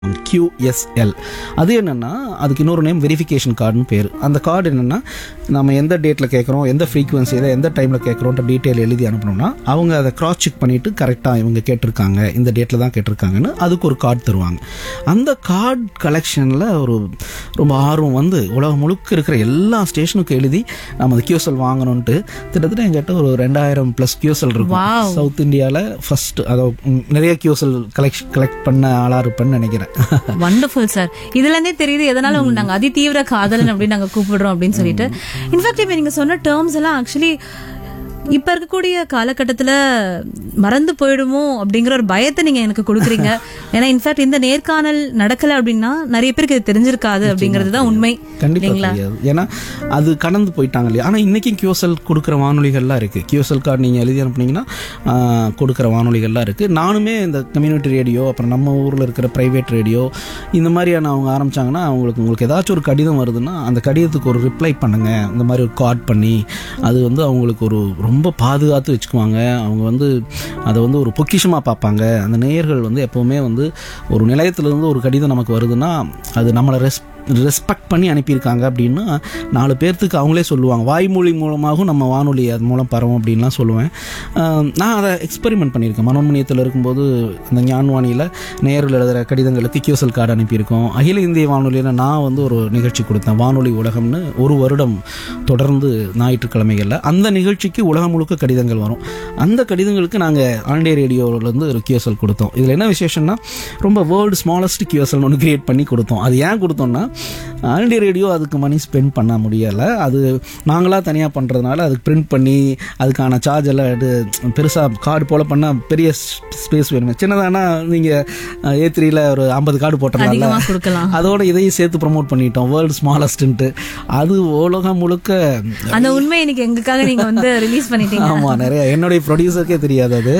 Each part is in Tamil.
QSL அது என்னன்னா அதுக்கு இன்னொரு நேம் வெரிஃபிகேஷன் கார்டுன்னு பேர் அந்த கார்டு என்னன்னா நம்ம எந்த டேட்டில் கேட்குறோம் எந்த ஃப்ரீக்குவன்சியில் எந்த டைமில் கேட்குறோன்ற டீட்டெயில் எழுதி அனுப்பணும்னா அவங்க அதை கிராஸ் செக் பண்ணிட்டு கரெக்டாக இவங்க கேட்டிருக்காங்க இந்த டேட்டில் தான் கேட்டிருக்காங்கன்னு அதுக்கு ஒரு கார்டு தருவாங்க அந்த கார்டு கலெக்ஷனில் ஒரு ரொம்ப ஆர்வம் வந்து உலகம் முழுக்க இருக்கிற எல்லா ஸ்டேஷனுக்கும் எழுதி நம்ம அந்த கியூஎஸ்எல் வாங்கணும்ட்டு கிட்டத்தட்ட எங்கிட்ட ஒரு ரெண்டாயிரம் ப்ளஸ் கியூஎஸ்எல் இருக்கும் Wow. சவுத் இந்தியாவில் ஃபர்ஸ்ட் அதை ம், நிறைய கியூஎஸ்எல் கலெக்ட் கலெக்ட் பண்ண ஆளாக இருப்பேன்னு நினைக்கிறேன் வண்டர்ஃபுல் சார் இதுல இருந்தே தெரியுது எதனால உங்களுக்கு நாங்க அதி தீவிர காதலன் அப்படின்னு நாங்க கூப்பிடுறோம் அப்படின்னு சொல்லிட்டு இன்ஃபேக்ட் இப்ப நீங்க சொன்ன டேர்ம்ஸ் எல்லாம் ஆக்சுவலி இப்ப இருக்கக்கூடிய காலகட்டத்துல மறந்து போயிடுமோ அப்படிங்கிற ஒரு பயத்தை நீங்க எனக்கு கொடுக்குறீங்க ஏன்னா இன்ஃபேக்ட் இந்த நேர்காணல் நடக்கல அப்படின்னா நிறைய பேருக்கு இது தெரிஞ்சிருக்காது அப்படிங்கிறது தான் உண்மை கண்டிப்பா இல்லைங்களா தெரியாது ஏன்னா அது கடந்து போயிட்டாங்க இல்லையா ஆனா இன்னைக்கும் கியூஎஸ்எல் கொடுக்குற வானொலிகள்லாம் இருக்கு கியூஎஸ்எல் கார்டு நீங்க எழுதி அனுப்புனீங்கன்னா ஆஹ், கொடுக்குற வானொலிகள்லாம் இருக்கு நானுமே இந்த கம்யூனிட்டி ரேடியோ அப்புறம் நம்ம ஊர்ல இருக்கிற பிரைவேட் ரேடியோ இந்த மாதிரியான அவங்க ஆரம்பிச்சாங்கன்னா அவங்களுக்கு உங்களுக்கு ஏதாச்சும் ஒரு கடிதம் வருதுன்னா அந்த கடிதத்துக்கு ஒரு ரிப்ளை பண்ணுங்க இந்த மாதிரி ஒரு கார்ட் பண்ணி அது வந்து அவங்களுக்கு ஒரு ரொம்ப பாதுகாத்து வச்சுக்குவாங்க அவங்க வந்து அதை வந்து ஒரு பொக்கிஷமாக பார்ப்பாங்க அந்த நேயர்கள் வந்து எப்போவுமே வந்து ஒரு நிலையத்திலேருந்து ஒரு கடிதம் நமக்கு வருதுன்னா அது நம்மளை ரெஸ் ரெஸ்பெக்ட் பண்ணி அனுப்பியிருக்காங்க அப்படின்னா நாலு பேர்த்துக்கு அவங்களே சொல்லுவாங்க வாய்மொழி மூலமாகவும் நம்ம வானொலி அது மூலம் பரவும் அப்படின்லாம் சொல்லுவேன் ஆஹ் நான் அதை எக்ஸ்பெரிமெண்ட் பண்ணியிருக்கேன் மனோன்மணியத்தில் இருக்கும்போது அந்த ஞான்வாணியில் நேரில் எழுதுகிற கடிதங்களுக்கு கியூசல் கார்டு அனுப்பியிருக்கோம் அகில இந்திய வானொலியில் நான் வந்து ஒரு நிகழ்ச்சி கொடுத்தேன் வானொலி உலகம்னு ஒரு வருடம் தொடர்ந்து ஞாயிற்றுக்கிழமைகளில் அந்த நிகழ்ச்சிக்கு உலகம் முழுக்க கடிதங்கள் வரும் அந்த கடிதங்களுக்கு நாங்கள் ஆல் இண்டியா ரேடியோவிலேருந்து ஒரு கியூஎஸ்எல் கொடுத்தோம் இதில் என்ன விசேஷம்னா ரொம்ப வேர்ல்டு ஸ்மாலஸ்ட் கியூஎஸ்எல் ஒன்று கிரியேட் பண்ணி கொடுத்தோம் அது ஏன் கொடுத்தோம்னா ஆல் இண்டியா ரேடியோ அதுக்கு மணி ஸ்பெண்ட் பண்ண முடியலை அது நாங்களாக தனியாக பண்ணுறதுனால அதுக்கு பிரிண்ட் பண்ணி அதுக்கான சார்ஜ் எல்லாம் எடுத்து பெருசாக கார்டு போல பண்ணால் பெரிய ஸ்பேஸ் வேணுமே சின்னதானா நீங்கள் ஏ த்ரீல ஒரு ஐம்பது கார்டு போட்டுறலாம்ல அதிகமா கொடுக்கலாம் அதோட இதையும் சேர்த்து ப்ரோமோட் பண்ணிட்டோம் வேர்ல்டு ஸ்மாலஸ்ட்ன்ட்டு அது உலகம் முழுக்க அந்த உண்மை இன்னைக்கு எங்களுக்காக நீங்க வந்து ரிலீஸ் பண்ணிட்டீங்க ஆமா நிறைய என்னுடைய ப்ரொடியூசருக்கே தெரியாது அது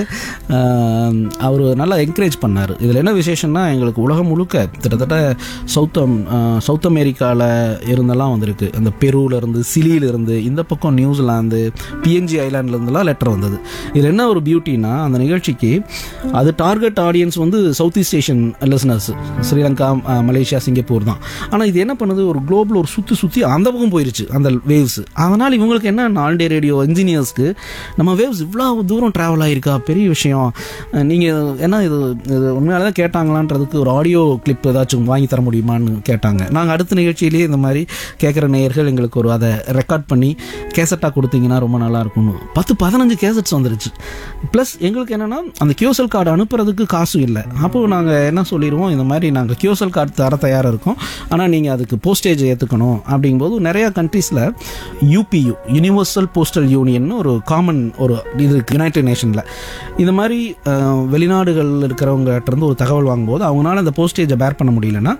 அவர் நல்லா என்கரேஜ் பண்ணார் இதில் என்ன விசேஷம்னா எங்களுக்கு உலகம் முழுக்க கிட்டத்தட்ட சவுத் அம்- ஆஹ் சவுத் அமெரிக்காவில் இருந்தெல்லாம் வந்திருக்கு அந்த பெருவில் இருந்து சிலியில இருந்து இந்த பக்கம் நியூசிலாந்து பிஎன்ஜி ஐலாண்ட்ல இருந்தெல்லாம் லெட்டர் வந்தது இதில் என்ன ஒரு பியூட்டினா அந்த நிகழ்ச்சிக்கு அது டார்கெட் ஆடியன்ஸ் வந்து south east Asian listeners Sri Lanka ah Malaysia Singapore தான் ஆனால் இது என்ன பண்ணுது ஒரு குளோபில் ஒரு சுற்றி சுற்றி அந்த பக்கம் போயிருச்சு அந்த வேவ்ஸ் அதனால் இவங்களுக்கு என்ன ஆல் டே ரேடியோ இன்ஜினியர்ஸ்க்கு நம்ம வேவ்ஸ் இவ்வளோ தூரம் ட்ராவல் ஆகிருக்கா பெரிய விஷயம் நீங்கள் என்ன இது இது உண்மையால தான் கேட்டாங்களான்றதுக்கு ஒரு ஆடியோ கிளிப் ஏதாச்சும் வாங்கி தர முடியுமான்னு கேட்டாங்க நாங்கள் அடுத்த நிகழ்ச்சியிலேயே இந்த மாதிரி கேட்குற நேயர்கள் எங்களுக்கு ஒரு அதை ரெக்கார்ட் பண்ணி கேசட்டாக கொடுத்தீங்கன்னா ரொம்ப நல்லா இருக்கும்னு பத்து பதினஞ்சு கேசட்ஸ் வந்துருச்சு ப்ளஸ் எங்களுக்கு என்னென்னா அந்த கியூஎஸ்எல் கார்டு அனுப்புறதுக்கு காசும் இல்லை அப்போது நாங்கள் என்ன சொல்லிடுவோம் இந்த மாதிரி நாங்கள் கியூஎஸ்எல் கார்டு தர தயாராக இருக்கோம் ஆனால் நீங்கள் அதுக்கு போஸ்டேஜ் ஏற்றுக்கணும் அப்படிங்கும்போது நிறையா கண்ட்ரீஸில் யூபியு யூனிவர்சல் போஸ்டல் யூனியன் ஒரு காமன் ஒரு இது யுனைடெட் நேஷனில் இந்த மாதிரி அஹ், வெளிநாடுகளில் இருக்கிறவங்ககிட்ட இருந்து ஒரு தகவல் வாங்கும்போது அவங்களால அந்த போஸ்டேஜை பேர் பண்ண முடியலன்னா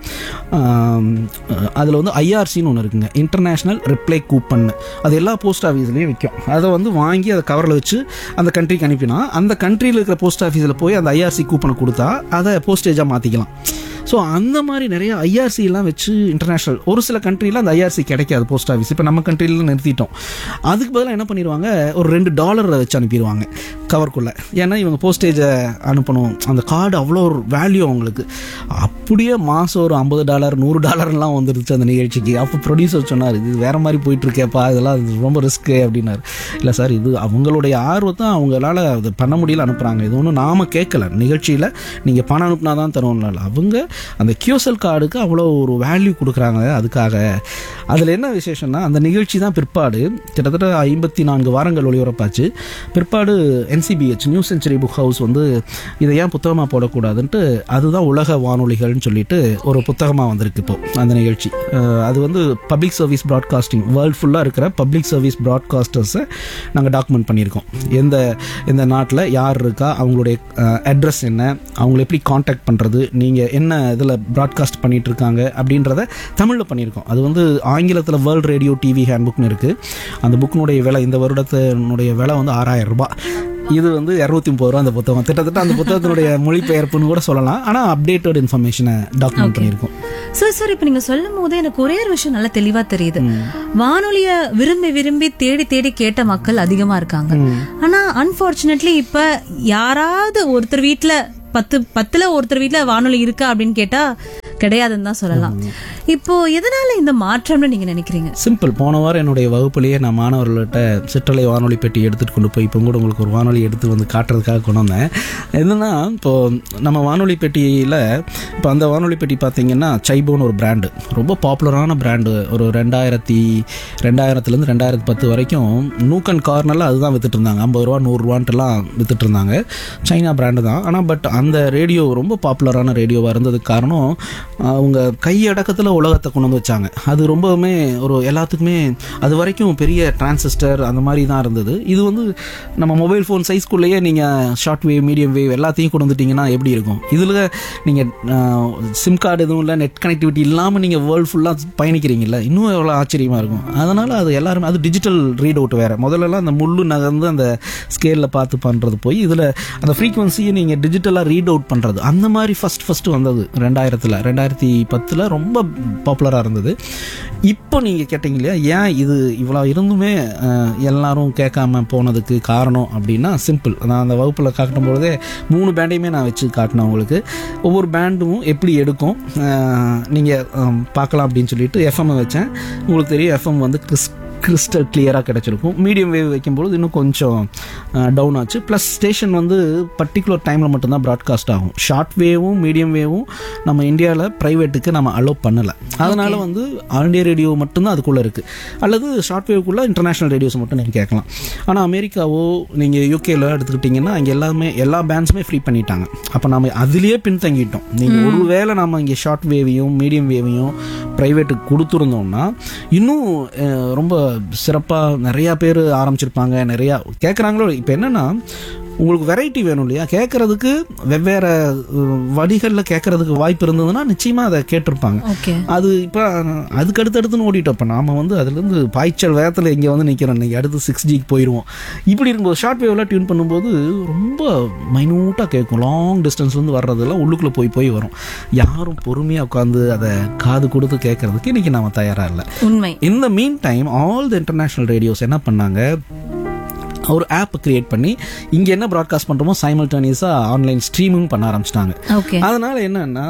அதில் வந்து ஐஆர்சின்னு ஒன்று இருக்குங்க இன்டர்நேஷ்னல் ரிப்ளை கூப்பன் அது எல்லா போஸ்ட் ஆஃபீஸ்லேயும் விற்கும் அதை வந்து வாங்கி அதை கவரில் வச்சு அந்த கண்ட்ரிக்கு அனுப்பினா அந்த கண்ட்ரியில் இருக்கிற போஸ்ட் ஆஃபீஸில் போய் அந்த ஐஆர்சி கூப்பனை கொடுத்தா அதை போஸ்டேஜாக மாற்றிக்கலாம் ஸோ அந்த மாதிரி நிறைய ஐஆர்சி எல்லாம் வச்சு இன்டர்நேஷனல் ஒரு சில கண்ட்ரியில் அந்த ஐஆர்சி கிடைக்காது போஸ்ட் ஆஃபீஸ் இப்போ நம்ம கண்ட்ரியில் நிறுத்திட்டோம் அதுக்கு பதிலாக என்ன பண்ணிடுவாங்க ஒரு ரெண்டு டாலரை வச்சு அனுப்பிடுவாங்க கவர்க்குள்ளே ஏன்னா இவங்க போஸ்டேஜை அனுப்பணும் அந்த கார்டு அவ்வளோ ஒரு வேல்யூ அவங்களுக்கு அப்படியே மாதம் ஒரு ஐம்பது டாலர் நூறு டாலர்லாம் வந்துருச்சு அந்த நிகழ்ச்சிக்கு அப்போ ப்ரொடியூசர் சொன்னார் இது வேற மாதிரி போயிட்டு இருக்கேப்பா இதெல்லாம் இது ரொம்ப ரிஸ்க்கு அப்படின்னாரு இல்லை சார் இது அவங்களுடைய ஆர்வத்தை அவங்களால அது பண்ண முடியல அனுப்புகிறாங்க இது ஒன்றும் நாம கேட்கல நிகழ்ச்சியில் நீங்கள் பணம் அனுப்புனா தான் தருவோம்ல அவங்க அந்த கியூஎஸ்எல் கார்டுக்கு அவ்வளோ ஒரு வேல்யூ கொடுக்குறாங்க அதுக்காக அதில் என்ன விசேஷம்னா அந்த நிகழ்ச்சி தான் பிற்பாடு கிட்டத்தட்ட ஐம்பத்தி நான்கு வாரங்கள் ஒளிபரப்பாச்சு பிற்பாடு NCBH new century book house வந்து இதை ஏன் புத்தகமாக போடக்கூடாதுன்ட்டு அதுதான் உலக வானொலிகள்னு சொல்லிட்டு ஒரு புத்தகமாக வந்திருக்கு இப்போ அந்த நிகழ்ச்சி அஹ் அது வந்து பப்ளிக் சர்வீஸ் ப்ராட்காஸ்டிங் வேர்ல்ட் ஃபுல்லாக இருக்கிற பப்ளிக் சர்வீஸ் ப்ராட்காஸ்டர்ஸை நாங்கள் டாக்குமெண்ட் பண்ணியிருக்கோம் எந்த எந்த நாட்டில் யார் இருக்கா அவங்களுடைய அட்ரஸ் என்ன அவங்களை எப்படி காண்டாக்ட் பண்ணுறது நீங்கள் என்ன இதில் ப்ராட்காஸ்ட் பண்ணிட்டு இருக்காங்க அப்படின்றத தமிழில் பண்ணியிருக்கோம் அது வந்து ஆங்கிலத்தில் வேர்ல்ட் ரேடியோ டிவி ஹேண்ட் புக்னு இருக்குது அந்த புக்கினுடைய விலை இந்த வருடத்தினுடைய விலை வந்து ஆறாயிரம் ரூபாய் இது வந்து இரநூத்தி முப்பது ரூபா அந்த புத்தகம் கிட்டத்தட்ட அந்த புத்தகத்தினுடைய மொழிபெயர்ப்புன்னு கூட சொல்லலாம் ஆனால் அப்டேட்டட் இன்ஃபர்மேஷனை டாக்குமெண்ட் பண்ணியிருக்கோம் சார் சார் இப்ப நீங்க சொல்லும் போது எனக்கு ஒரே ஒரு விஷயம் நல்லா தெளிவா தெரியுது வானொலிய விரும்பி விரும்பி தேடி தேடி கேட்ட மக்கள் அதிகமா இருக்காங்க ஆனா அன்பார்ச்சுனேட்லி இப்ப யாராவது ஒருத்தர் வீட்ல பத்து பத்துல ஒருத்தர் வீட்ல வானொலி இருக்கா அப்படின்னு கேட்டா கிடையாதுன்னு தான் சொல்லலாம் இப்போ எதனால இந்த மாற்றம்னு நீங்க நினைக்கிறீங்க சிம்பிள் போன வாரம் என்னுடைய வகுப்புலேயே நான் மாணவர்கள்ட்ட சிற்றலை வானொலி பெட்டி எடுத்துகிட்டு கொண்டு போய் இப்போ கூட உங்களுக்கு ஒரு வானொலி எடுத்து வந்து காட்டுறதுக்காக கொண்டு வந்தேன் என்னன்னா இப்போ நம்ம வானொலி பெட்டியில் இப்போ அந்த வானொலி பெட்டி பார்த்தீங்கன்னா சைபோன்னு ஒரு பிராண்டு ரொம்ப பாப்புலரான பிராண்டு ஒரு ரெண்டாயிரத்தி ரெண்டாயிரத்துலேருந்து ரெண்டாயிரத்தி பத்து வரைக்கும் நூக் அண்ட் கார்னரில் அதுதான் வித்துட்டு இருந்தாங்க ஐம்பது ரூபா நூறுரூவான்ட்டுலாம் வித்துட்டு இருந்தாங்க சைனா பிராண்டு தான் ஆனால் பட் அந்த ரேடியோ ரொம்ப பாப்புலரான ரேடியோவாக இருந்ததுக்கு காரணம் அவங்க கையடக்கத்தில் உலகத்தை கொண்டு வந்து வச்சாங்க அது ரொம்பவுமே ஒரு எல்லாத்துக்குமே அது வரைக்கும் பெரிய டிரான்சிஸ்டர் அந்த மாதிரி தான் இருந்தது இது வந்து நம்ம மொபைல் ஃபோன் சைஸ்க்குள்ளேயே நீங்கள் ஷார்ட் வேவ் மீடியம் வேவ் எல்லாத்தையும் கொண்டு வந்துட்டீங்கன்னா எப்படி இருக்கும் இதில் நீங்கள் சிம் கார்டு எதுவும் இல்லை நெட் கனெக்டிவிட்டி இல்லாமல் நீங்கள் வேர்ல்டு ஃபுல்லாக பயணிக்கிறீங்கல்ல இன்னும் எவ்வளோ ஆச்சரியமாக இருக்கும் அதனால் அது எல்லாருமே அது டிஜிட்டல் ரீட் அவுட் வேறு முதல்லலாம் அந்த முள்ளு நகர்ந்து அந்த ஸ்கேலில் பார்த்து பண்ணுறது போய் இதில் அந்த ஃப்ரீக்வன்சியை நீங்கள் டிஜிட்டலாக ரீட் அவுட் பண்ணுறது அந்த மாதிரி ஃபஸ்ட் ஃபஸ்ட்டு வந்தது ரெண்டாயிரத்தில் ரெண்டாயிரத்தி பத்தில் ரொம்ப பாப்புலராக இருந்தது இப்போ நீங்கள் கேட்டீங்க இல்லையா ஏன் இது இவ்வளோ இருந்துமே அஹ், எல்லாரும் கேட்காம போனதுக்கு காரணம் அப்படின்னா சிம்பிள் நான் அந்த வகுப்பில் காட்டும் பொழுதே மூணு பேண்டையுமே நான் வச்சு காட்டினேன் உங்களுக்கு ஒவ்வொரு பேண்டும் எப்படி எடுக்கும் நீங்கள் பார்க்கலாம் அப்படின்னு சொல்லிட்டு எஃப்எம் வச்சேன் உங்களுக்கு தெரியும் எஃப்எம் வந்து கிறிஸ் கிறிஸ்டல் கிளியராக கிடச்சிருக்கும் மீடியம் வேவ் வைக்கும்போது இன்னும் கொஞ்சம் டவுன் ஆச்சு ப்ளஸ் ஸ்டேஷன் வந்து பர்டிகுலர் டைமில் மட்டும்தான் ப்ராட்காஸ்ட் ஆகும் ஷார்ட் வேவும் மீடியம் வேவும் நம்ம இந்தியாவில் ப்ரைவேட்டுக்கு நம்ம அலோவ் பண்ணலை அதனால் வந்து ஆல் இண்டியா ரேடியோ மட்டும்தான் அதுக்குள்ளே இருக்குது அல்லது ஷார்ட் வேவுக்குள்ளே இன்டர்நேஷ்னல் ரேடியோஸ் மட்டும் நீங்கள் கேட்கலாம் ஆனால் அமெரிக்காவோ நீங்கள் யூகேல எடுத்துக்கிட்டிங்கன்னா அங்கே எல்லாமே எல்லா பேண்ட்ஸுமே ஃப்ரீ பண்ணிட்டாங்க அப்போ நம்ம அதுலேயே பின்தங்கிட்டோம் நீங்கள் ஒரு வேளை நம்ம இங்கே ஷார்ட் வேவையும் மீடியம் வேவையும் ப்ரைவேட்டுக்கு கொடுத்துருந்தோம்னா இன்னும் அஹ், ரொம்ப சிறப்பாக நிறையா பேர் ஆரம்பிச்சிருப்பாங்க நிறையா கேட்குறாங்களோ இப்போ என்னென்னா உங்களுக்கு வெரைட்டி வேணும் இல்லையா கேட்குறதுக்கு வெவ்வேறு வழிகளில் கேட்குறதுக்கு வாய்ப்பு இருந்ததுன்னா நிச்சயமாக அதை கேட்டிருப்பாங்க ஓகே அது இப்போ அதுக்கு அடுத்தடுத்துன்னு ஓடிட்டோம் இப்போ நாம வந்து அதுலேருந்து பாய்ச்சல் வேகத்தில் இங்கே வந்து நிற்கிறோம் இன்னைக்கு அடுத்து சிக்ஸ் ஜிக்கு போயிடுவோம் இப்படி இருக்கும்போது ஷார்ட் வேவ்லாம் டியூன் பண்ணும்போது ரொம்ப மைனூட்டாக கேட்கும் லாங் டிஸ்டன்ஸ்லேருந்து வர்றதெல்லாம் உள்ளுக்குள்ளே போய் போய் வரும் யாரும் பொறுமையாக உட்காந்து அதை காது கொடுத்து கேட்கறதுக்கு இன்னைக்கு நாம தயாராக இல்லை உண்மை இந்த mean time all the international radios என்ன பண்ணாங்க ஒரு ஆப் கிரியேட் பண்ணி இங்கே என்ன ப்ராட்காஸ்ட் பண்ணுறோமோ சைமல்டேனியஸாக ஆன்லைன் ஸ்ட்ரீமிங் பண்ண ஆரம்பிச்சிட்டாங்க ஓகே அதனால என்னன்னா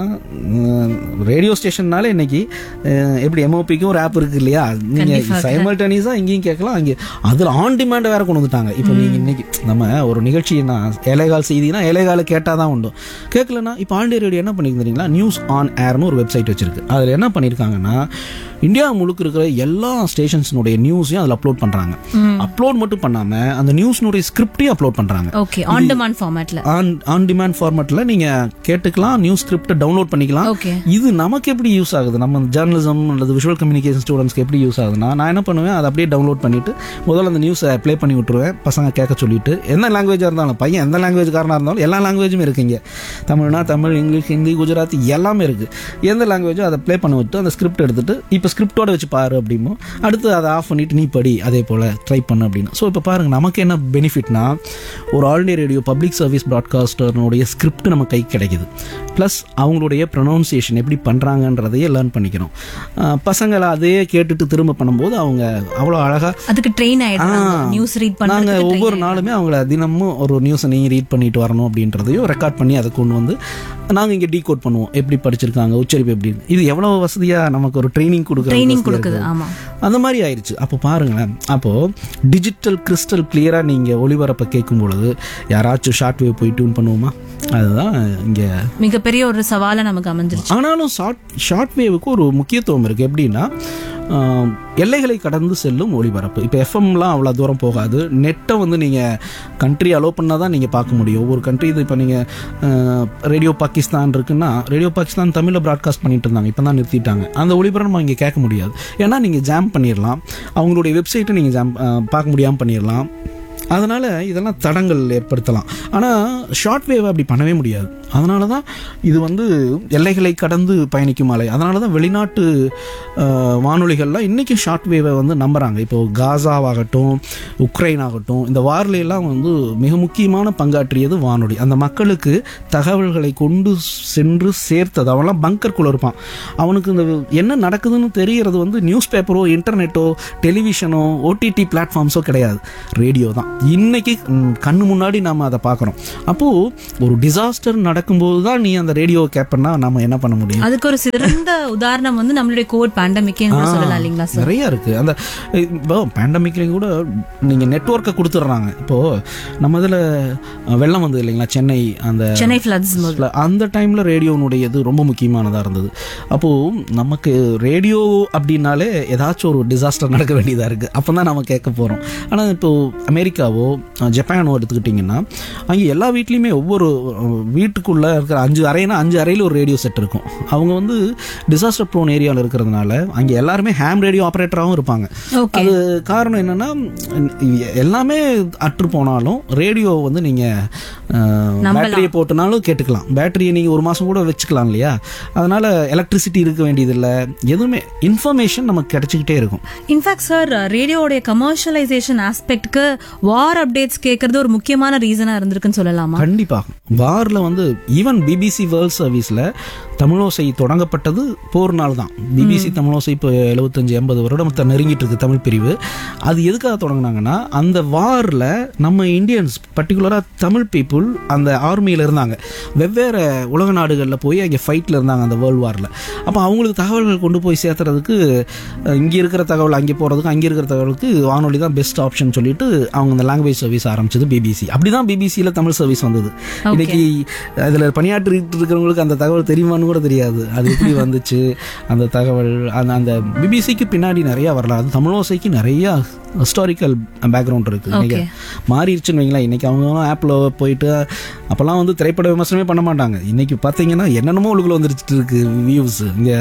ரேடியோ ஸ்டேஷன்னால இன்னைக்கு அஹ், எப்படி எம்ஓபிக்கும் ஒரு ஆப் இருக்கு இல்லையா நீங்க சைமல்டேனியஸா இங்கேயும் கேட்கலாம் அங்கே அதுல ஆன் டிமாண்ட் வேற கொண்டு வந்துட்டாங்க இப்போ நீங்க இன்னைக்கு நம்ம ஒரு நிகழ்ச்சினா ஏழைகால் செய்தினா ஏழைகால கேட்டால் தான் உண்டு கேட்கலன்னா இப்போ ஆல் இண்டியா ரேடியோ என்ன பண்ணிருக்கு தெரியுங்களா நியூஸ் ஆன் ஏர்னு ஒரு வெப்சைட் வச்சிருக்கு அதில் என்ன பண்ணியிருக்காங்கன்னா இந்தியா முழுக்க இருக்கிற எல்லா ஸ்டேஷன்ஸினுடைய நியூஸையும் அதில் அப்லோட் பண்றாங்க அப்லோட் மட்டும் பண்ணாம அந்த நியூஸ்னுடைய ஸ்கிரிப்டையும் அப்லோட் பண்றாங்க ஓகே ஆன் டிமாண்ட் ஃபார்மேட்ல ஆன் ஆன் டிமாண்ட் ஃபார்மேட்டில் நீங்கள் கேட்டுக்கலாம் நியூஸ் ஸ்கிரிப்டை டவுன்லோட் பண்ணிக்கலாம் ஓகே இது நமக்கு எப்படி யூஸ் ஆகுது நம்ம ஜேர்னலிசம் அல்லது விஷுவல் கம்யூனிகேஷன் ஸ்டூடெண்ட்ஸ்க்கு எப்படி யூஸ் ஆகுதுன்னா நான் என்ன பண்ணுவேன் அதை அப்படியே டவுன்லோட் பண்ணிட்டு முதல்ல அந்த நியூஸை ப்ளே பண்ணி விட்டுருவேன் பசங்க கேட்க சொல்லிட்டு என்ன லாங்குவேஜாக இருந்தாலும் பையன் எந்த லாங்குவேஜ்காரனாக இருந்தாலும் எல்லா லாங்குவேஜும் இருக்குங்க தமிழ்னா தமிழ் இங்கிலீஷ் ஹிந்தி குஜராத்தி எல்லாமே இருக்கு எந்த லாங்குவேஜோ அதை ப்ளே பண்ண விட்டு அந்த ஸ்கிரிப்ட் எடுத்துட்டு இப்போ ஸ்கிரிப்டோட வச்சு பாரு அப்படிமோ அடுத்து அதை ஆஃப் பண்ணிட்டு நீ படி அதே போல் ட்ரை பண்ணு அப்படின்னு ஸோ இப்போ பாருங்க நமக்கு என்ன பெனிஃபிட்னா ஒரு all India radio public service ப்ராட்காஸ்டர்னுடைய ஸ்கிரிப்ட் நம்ம கைக்கு கிடைக்குது ப்ளஸ் அவங்களுடைய ப்ரொனவுன்சியேஷன் எப்படி பண்ணுறாங்கன்றதையே லேர்ன் பண்ணிக்கிறோம் அஹ் பசங்களை அதையே கேட்டுட்டு திரும்ப பண்ணும்போது அவங்க அவ்வளோ அழகாக அதுக்கு ட்ரெயின் ஆயிடுறாங்க நியூஸ் ரீட் நாங்கள் பண்றதுக்கு ஒவ்வொரு நாளுமே அவங்கள தினமும் ஒரு நியூஸை நீங்கள் ரீட் பண்ணிட்டு வரணும் அப்படின்றதையும் ரெக்கார்ட் பண்ணி அதை கொண்டு வந்து நாங்கள் இங்கே டீகோட் பண்ணுவோம் எப்படி படிச்சிருக்காங்க உச்சரிப்பு எப்படி இது எவ்வளோ வசதியாக நமக்கு ஒரு ட்ரைனிங் கொடுக்குற ட்ரைனிங் கொடுக்குது ஆமா அந்த மாதிரி ஆயிடுச்சு அப்போ பாருங்களேன் அப்போ டிஜிட்டல் கிறிஸ்டல் கிளியராக நீங்கள் ஒளிபரப்பை கேட்கும் பொழுது யாராச்சும் ஷார்ட் வேவ் போய் டியூன் பண்ணுவோமா அதுதான் இங்கே மிகப்பெரிய ஒரு சவாலா நமக்கு அமைஞ்சிருச்சு ஆனாலும் ஷார்ட் ஷார்ட் வேவுக்கு ஒரு முக்கியத்துவம் இருக்குது எப்படின்னா ஆஹ், எல்லைகளை கடந்து செல்லும் ஒளிபரப்பு இப்போ எஃப்எம்லாம் அவ்வளோ தூரம் போகாது நெட்டை வந்து நீங்கள் கண்ட்ரி அலோவ் பண்ணால் தான் நீங்கள் பார்க்க முடியும் ஒவ்வொரு கண்ட்ரி இது இப்போ நீங்கள் ரேடியோ பாகிஸ்தான் இருக்குன்னா ரேடியோ பாகிஸ்தான் தமிழில் ப்ராட்காஸ்ட் பண்ணிட்டு இருந்தாங்க இப்போ தான் நிறுத்திட்டாங்க அந்த ஒளிபரப்பு இங்கே கேட்க முடியாது ஏன்னா நீங்கள் ஜாம் பண்ணிடலாம் அவங்களுடைய வெப்சைட்டை நீங்கள் ஜாம் பார்க்க முடியாமல் பண்ணிடலாம் அதனால் இதெல்லாம் தடங்கள் ஏற்படுத்தலாம் ஆனால் ஷார்ட் வேவ் அப்படி பண்ணவே முடியாது அதனால தான் இது வந்து எல்லைகளை கடந்து பயணிக்கும் அலை அதனால தான் வெளிநாட்டு அஹ், வானொலிகள்லாம் இன்றைக்கும் ஷார்ட் வேவை வந்து நம்புகிறாங்க இப்போது காசாவாகட்டும் உக்ரைன் ஆகட்டும் இந்த வாரில எல்லாம் வந்து மிக முக்கியமான பங்காற்றியது வானொலி அந்த மக்களுக்கு தகவல்களை கொண்டு சென்று சேர்த்தது அவன்லாம் பங்கர்க்குள்ள இருப்பான் அவனுக்கு இந்த என்ன நடக்குதுன்னு தெரியறது வந்து நியூஸ் பேப்பரோ இன்டர்நெட்டோ டெலிவிஷனோ ஓடிடி பிளாட்ஃபார்ம்ஸோ கிடையாது ரேடியோ தான் இன்னைக்கு ம், கண்ணு முன்னாடி நம்ம அதை பார்க்குறோம் அப்போது ஒரு டிசாஸ்டர் நடக்கும்போது தான் நீ அந்த ரேடியோ கேட்பனா நம்ம என்ன பண்ண முடியும் அதுக்கு ஒரு சிறந்த உதாரணம் வந்து நம்மளுடைய கோவிட் பேண்டமிக்கே சொல்லலாம் இல்லைங்களா சார் நிறைய இருக்கு அந்த இப்போ பேண்டமிக்லையும் கூட நீங்க நெட்வொர்க்கை கொடுத்துட்றாங்க இப்போ நம்ம இதுல அஹ், வெள்ளம் வந்தது இல்லைங்களா சென்னை அந்த சென்னை ஃபிளட்ஸ் ல- அந்த டைம்ல ரேடியோனுடைய இது ரொம்ப முக்கியமானதா இருந்தது அப்போ நமக்கு ரேடியோ அப்படின்னாலே ஏதாச்சும் ஒரு டிசாஸ்டர் நடக்க வேண்டியதா இருக்கு அப்பதான் நம்ம கேட்க போறோம் ஆனா இப்போ அமெரிக்காவோ அஹ், ஜப்பானோ எடுத்துக்கிட்டிங்கன்னா அங்கே எல்லா வீட்லேயுமே ஒவ்வொரு அஹ், வீட்டுக்குள்ள இருக்கிற அஞ்சு அறைனா அஞ்சு அறையில் ஒரு ரேடியோ செட் இருக்கும் அவங்க வந்து டிசாஸ்டர் ப்ரோன் ஏரியாவில் இருக்கிறதுனால அங்கே எல்லாருமே ஹேம் ரேடியோ ஆப்ரேட்டராகவும் இருப்பாங்க ஓகே அது காரணம் என்னன்னா இ- எல்லாமே அற்று போனாலும் ரேடியோ வந்து நீங்க பேட்டரியை போட்டுனாலும் கேட்டுக்கலாம் பேட்டரியை நீங்க ஒரு மாசம் கூட வச்சுக்கலாம் இல்லையா அதனால எலக்ட்ரிசிட்டி இருக்க வேண்டியதில்லை எதுவுமே இன்ஃபர்மேஷன் நமக்கு கிடைச்சிக்கிட்டே இருக்கும் இன்ஃபேக்ட் சார் ரேடியோடைய கமர்ஷியலைசேஷன் ஆஸ்பெக்ட்க்கு வார் அப்டேட்ஸ் கேட்கறது ஒரு முக்கியமான ரீசனா இருந்திருக்குன்னு சொல்லலாமா கண்டிப்பா வார்ல வந்து ஈவன் பிபிசி வேர்ல்ட் சர்வீஸ்ல தமிழோசை தொடங்கப்பட்டது போர் நாள் தான் பிபிசி தமிழோசை இப்போ எழுபத்தஞ்சு எண்பது வருடத்தை நெருங்கிட்டு இருக்கு தமிழ் பிரிவு அது எதுக்காக தொடங்கினாங்கன்னா அந்த வார்ல நம்ம இந்தியன்ஸ் பர்டிகுலராக தமிழ் பீப்புள் அந்த ஆர்மியில் இருந்தாங்க வெவ்வேறு உலக நாடுகளில் போய் அங்கே ஃபைட்டில் இருந்தாங்க அந்த வேர்ல்டு வாரில் அப்போ அவங்களுக்கு தகவல்கள் கொண்டு போய் சேர்த்துறதுக்கு அஹ், இங்கே இருக்கிற தகவல் அங்கே போகிறதுக்கு அங்கே இருக்கிற தகவலுக்கு வானொலி தான் பெஸ்ட் ஆப்ஷன் சொல்லிட்டு அவங்க அந்த லாங்குவேஜ் சர்வீஸ் ஆரம்பிச்சது பிபிசி அப்படி தான் பிபிசியில் தமிழ் சர்வீஸ் வந்தது இன்னைக்கு அதில் பணியாற்றிட்டு இருக்கிறவங்களுக்கு அந்த தகவல் தெரியுமான்னு கூட தெரியாது அது எப்படி வந்துச்சு அந்த தகவல் அந்த அந்த பிபிசிக்கு பின்னாடி நிறைய வரலாம் அது தமிழோசைக்கு நிறைய ஹிஸ்டாரிக்கல் பேக்ரவுண்ட் இருக்கு இன்னைக்கு மாறிடுச்சுன்னு வைங்களேன் இன்னைக்கு அவங்க ஆப்பில் போயிட்டு அப்போல்லாம் வந்து திரைப்பட விமர்சனமே பண்ண மாட்டாங்க இன்னைக்கு பார்த்தீங்கன்னா என்னென்னமோ உள்ளுக்குள்ள வந்துருச்சுட்டு இருக்கு வியூஸ் இங்கே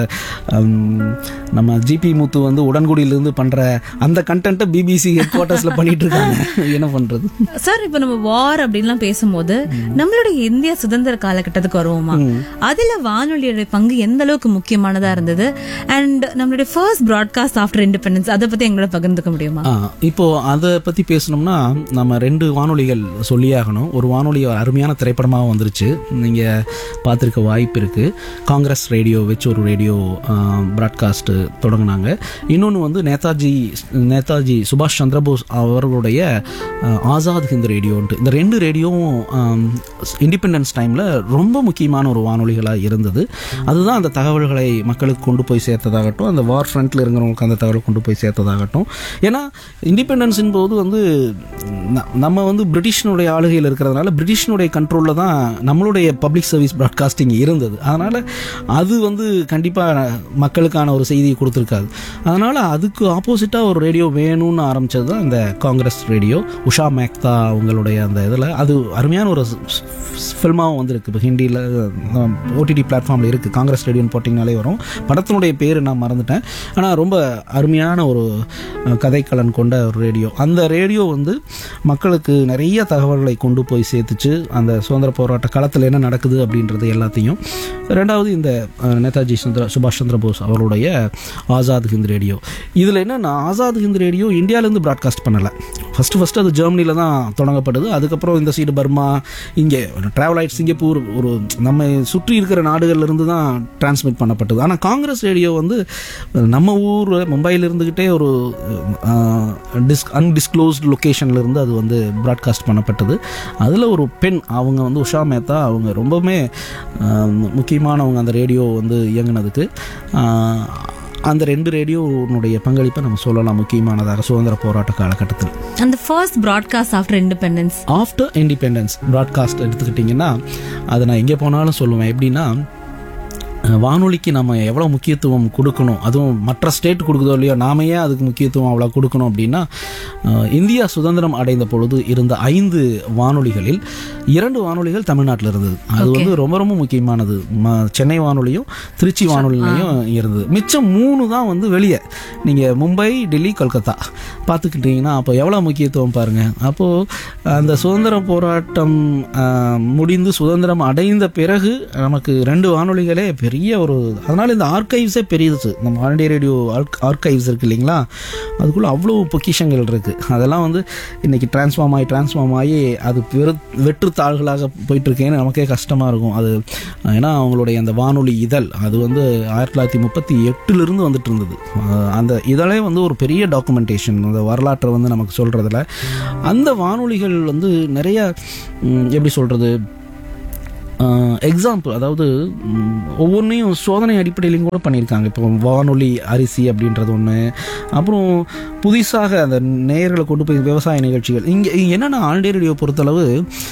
நம்ம ஜிபி முத்து வந்து உடன்குடியிலிருந்து பண்ற அந்த கண்டென்ட்டை பிபிசி ஹெட் குவார்ட்டர்ஸில் பண்ணிட்டு இருக்காங்க என்ன பண்றது சார் இப்ப நம்ம வார் அப்படின்லாம் பேசும்போது நம்மளுடைய இந்திய சுதந்திர காலகட்டத்துக்கு வருவோமா அதுல வானொலியோட பங்கு எந்த அளவுக்கு முக்கியமானதா இருந்தது அண்ட் நம்மளுடைய ஃபர்ஸ்ட் பிராட்காஸ்ட் ஆஃப்டர் இண்டிபெண்டன்ஸ் அதை பத்தி எங்களோட பகிர்ந்துக்க முடியுமா ஆ, இப்போ அதை பத்தி பேசணும்னா நம்ம ரெண்டு வானொலிகள் சொல்லியாகணும் ஒரு வானொலி ஒரு அருமையான திரைப்படமாக வந்துருச்சு நீங்க பார்த்துருக்க வாய்ப்பு இருக்கு காங்கிரஸ் ரேடியோ வச்சு ஒரு ரேடியோ ப்ராட்காஸ்ட் தொடங்கினாங்க இன்னொன்று வந்து நேதாஜி நேதாஜி சுபாஷ் சந்திரபோஸ் அவர்களுடைய ஆ, ஆசாத் ஹிந்த் ரேடியோன்ட்டு இந்த ரெண்டு ரேடியோவும் இண்டிபெண்டன்ஸ் டைமில் ரொம்ப முக்கியமான ஒரு வானொலிகளாக இருந்தது அதுதான் அந்த தகவல்களை மக்களுக்கு கொண்டு போய் சேர்த்ததாகட்டும் அந்த வார் ஃப்ரண்ட்டில் இருக்கிறவங்களுக்கு அந்த தகவலை கொண்டு போய் சேர்த்ததாகட்டும் ஏன்னா இண்டிபெண்டன்ஸின் போது வந்து ந- நம்ம வந்து பிரிட்டிஷனுடைய ஆளுகையில் இருக்கிறதுனால பிரிட்டிஷனுடைய கண்ட்ரோலில் தான் நம்மளுடைய பப்ளிக் சர்வீஸ் ப்ராட்காஸ்டிங் இருந்தது அதனால் அது வந்து கண்டிப்பாக மக்களுக்கான ஒரு செய்தியை கொடுத்துருக்காது அதனால் அதுக்கு ஆப்போசிட்டாக ஒரு ரேடியோ வேணும்னு ஆரம்பிச்சது தான் இந்த காங்கிரஸ் ரேடியோ உஷா மேக்தா அவங்களுடைய அந்த இதில் அது அருமையான ஒரு ஃபில்மாவும் வந்திருக்கு இப்போ ஹிந்தியில் ஓடிடி பிளாட்ஃபார்மில் இருக்குது காங்கிரஸ் ரேடியோன்னு போட்டிங்கனாலே வரும் படத்தினுடைய பேர் நான் மறந்துட்டேன் ஆனால் ரொம்ப அருமையான ஒரு அஹ், கதைக்களன் கொண்ட ஒரு ரேடியோ அந்த ரேடியோ வந்து மக்களுக்கு நிறைய தகவல்களை கொண்டு போய் சேர்த்துச்சு அந்த சுதந்திர போராட்ட களத்தில் என்ன நடக்குது அப்படின்றது எல்லாத்தையும் ரெண்டாவது இந்த அஹ், நேதாஜி சந்திர சுபாஷ் சந்திர போஸ் அவருடைய ஆசாத் ஹிந்த் ரேடியோ இதில் என்னன்னா ஆசாத் ஹிந்த் ரேடியோ இந்தியாவிலேருந்து ப்ராட்காஸ்ட் பண்ணலை ஃபஸ்ட்டு ஃபஸ்ட்டு அது ஜெர்மனியில் தான் தொடங்கப்படுது அதுக்கப்புறம் இந்த சைடு பர்மா இங்கே ட்ராவல் ஆயிட் சிங்கப்பூர் ஒரு நம்ம சுற்றி இருக்கிற நாடுகள்ல இருந்து தான் டிரான்ஸ்மிட் பண்ணப்பட்டது ஆனால் காங்கிரஸ் ரேடியோ வந்து நம்ம ஊர் மும்பையில் இருந்துக்கிட்டே ஒரு டிஸ் அன்டிஸ்க்ளோஸ்ட் லொக்கேஷன்ல இருந்து அது வந்து ப்ராட்காஸ்ட் பண்ணப்பட்டது அதில் ஒரு பெண் அவங்க வந்து உஷா மேத்தா அவங்க ரொம்பவுமே ஆஹ், முக்கியமானவங்க அந்த ரேடியோ வந்து இயங்குனதுக்கு ஆஹ், அந்த ரெண்டு ரேடியோனுடைய பங்களிப்பை நம்ம சொல்லலாம் முக்கியமானதாக சுதந்திர போராட்ட காலகட்டத்தில் அந்த first broadcast after independence after independence broadcast எடுத்துக்கிட்டிங்கன்னா அதை நான் எங்கே போனாலும் சொல்லுவேன் எப்படின்னா அஹ், வானொலிக்கு நம்ம எவ்வளோ முக்கியத்துவம் கொடுக்கணும் அதுவும் மற்ற ஸ்டேட் கொடுக்குதோ இல்லையோ நாம ஏன் அதுக்கு முக்கியத்துவம் அவ்வளோ கொடுக்கணும் அப்படின்னா அஹ், இந்தியா சுதந்திரம் அடைந்த பொழுது இருந்த ஐந்து வானொலிகளில் இரண்டு வானொலிகள் தமிழ்நாட்டில் இருந்தது அது வந்து ரொம்ப ரொம்ப முக்கியமானது ம- சென்னை வானொலியும் திருச்சி வானொலியும் இருந்தது மிச்சம் மூணு தான் வந்து வெளியே நீங்கள் மும்பை டெல்லி கொல்கத்தா பார்த்துக்கிட்டிங்கன்னா அப்போ எவ்வளோ முக்கியத்துவம் பாருங்கள் அப்போது அந்த சுதந்திர போராட்டம் ஆஹ், முடிந்து சுதந்திரம் அடைந்த பிறகு நமக்கு ரெண்டு வானொலிகளே பெரிய பெரிய ஒரு அதனால இந்த ஆர்கைவ்ஸே பெரியது நம்ம ஆல் இண்டியா ரேடியோ ஆர்கைவ்ஸ் இருக்கு இல்லைங்களா அதுக்குள்ள அவ்வளோ பொக்கிஷங்கள் இருக்கு அதெல்லாம் வந்து இன்னைக்கு டிரான்ஸ்ஃபார்ம் ஆகி டிரான்ஸ்ஃபார்ம் ஆகி அது வெறு வெற்று தாள்களாக போயிட்டு இருக்கேன்னு நமக்கே கஷ்டமா இருக்கும் அது ஏன்னா அவங்களுடைய அந்த வானொலி இதழ் அது வந்து ஆயிரத்தி தொள்ளாயிரத்தி முப்பத்தி எட்டுலேருந்து வந்துட்டு இருந்தது அஹ் அந்த இதழே வந்து ஒரு பெரிய டாக்குமெண்டேஷன் அந்த வரலாற்றை வந்து நமக்கு சொல்றதுல அந்த வானொலிகள் வந்து நிறைய ம், எப்படி சொல்றது எக்ஸாம்பிள் அதாவது ம், ஒவ்வொன்றையும் சோதனை அடிப்படையிலையும் கூட பண்ணியிருக்காங்க இப்போ வானொலி அரிசி அப்படின்றது ஒன்று அப்புறம் புதுசாக அந்த நேயர்களை கொண்டு போய் விவசாய நிகழ்ச்சிகள் இங்கே என்னென்னா ஆல்டே ரேடியோ பொறுத்தளவு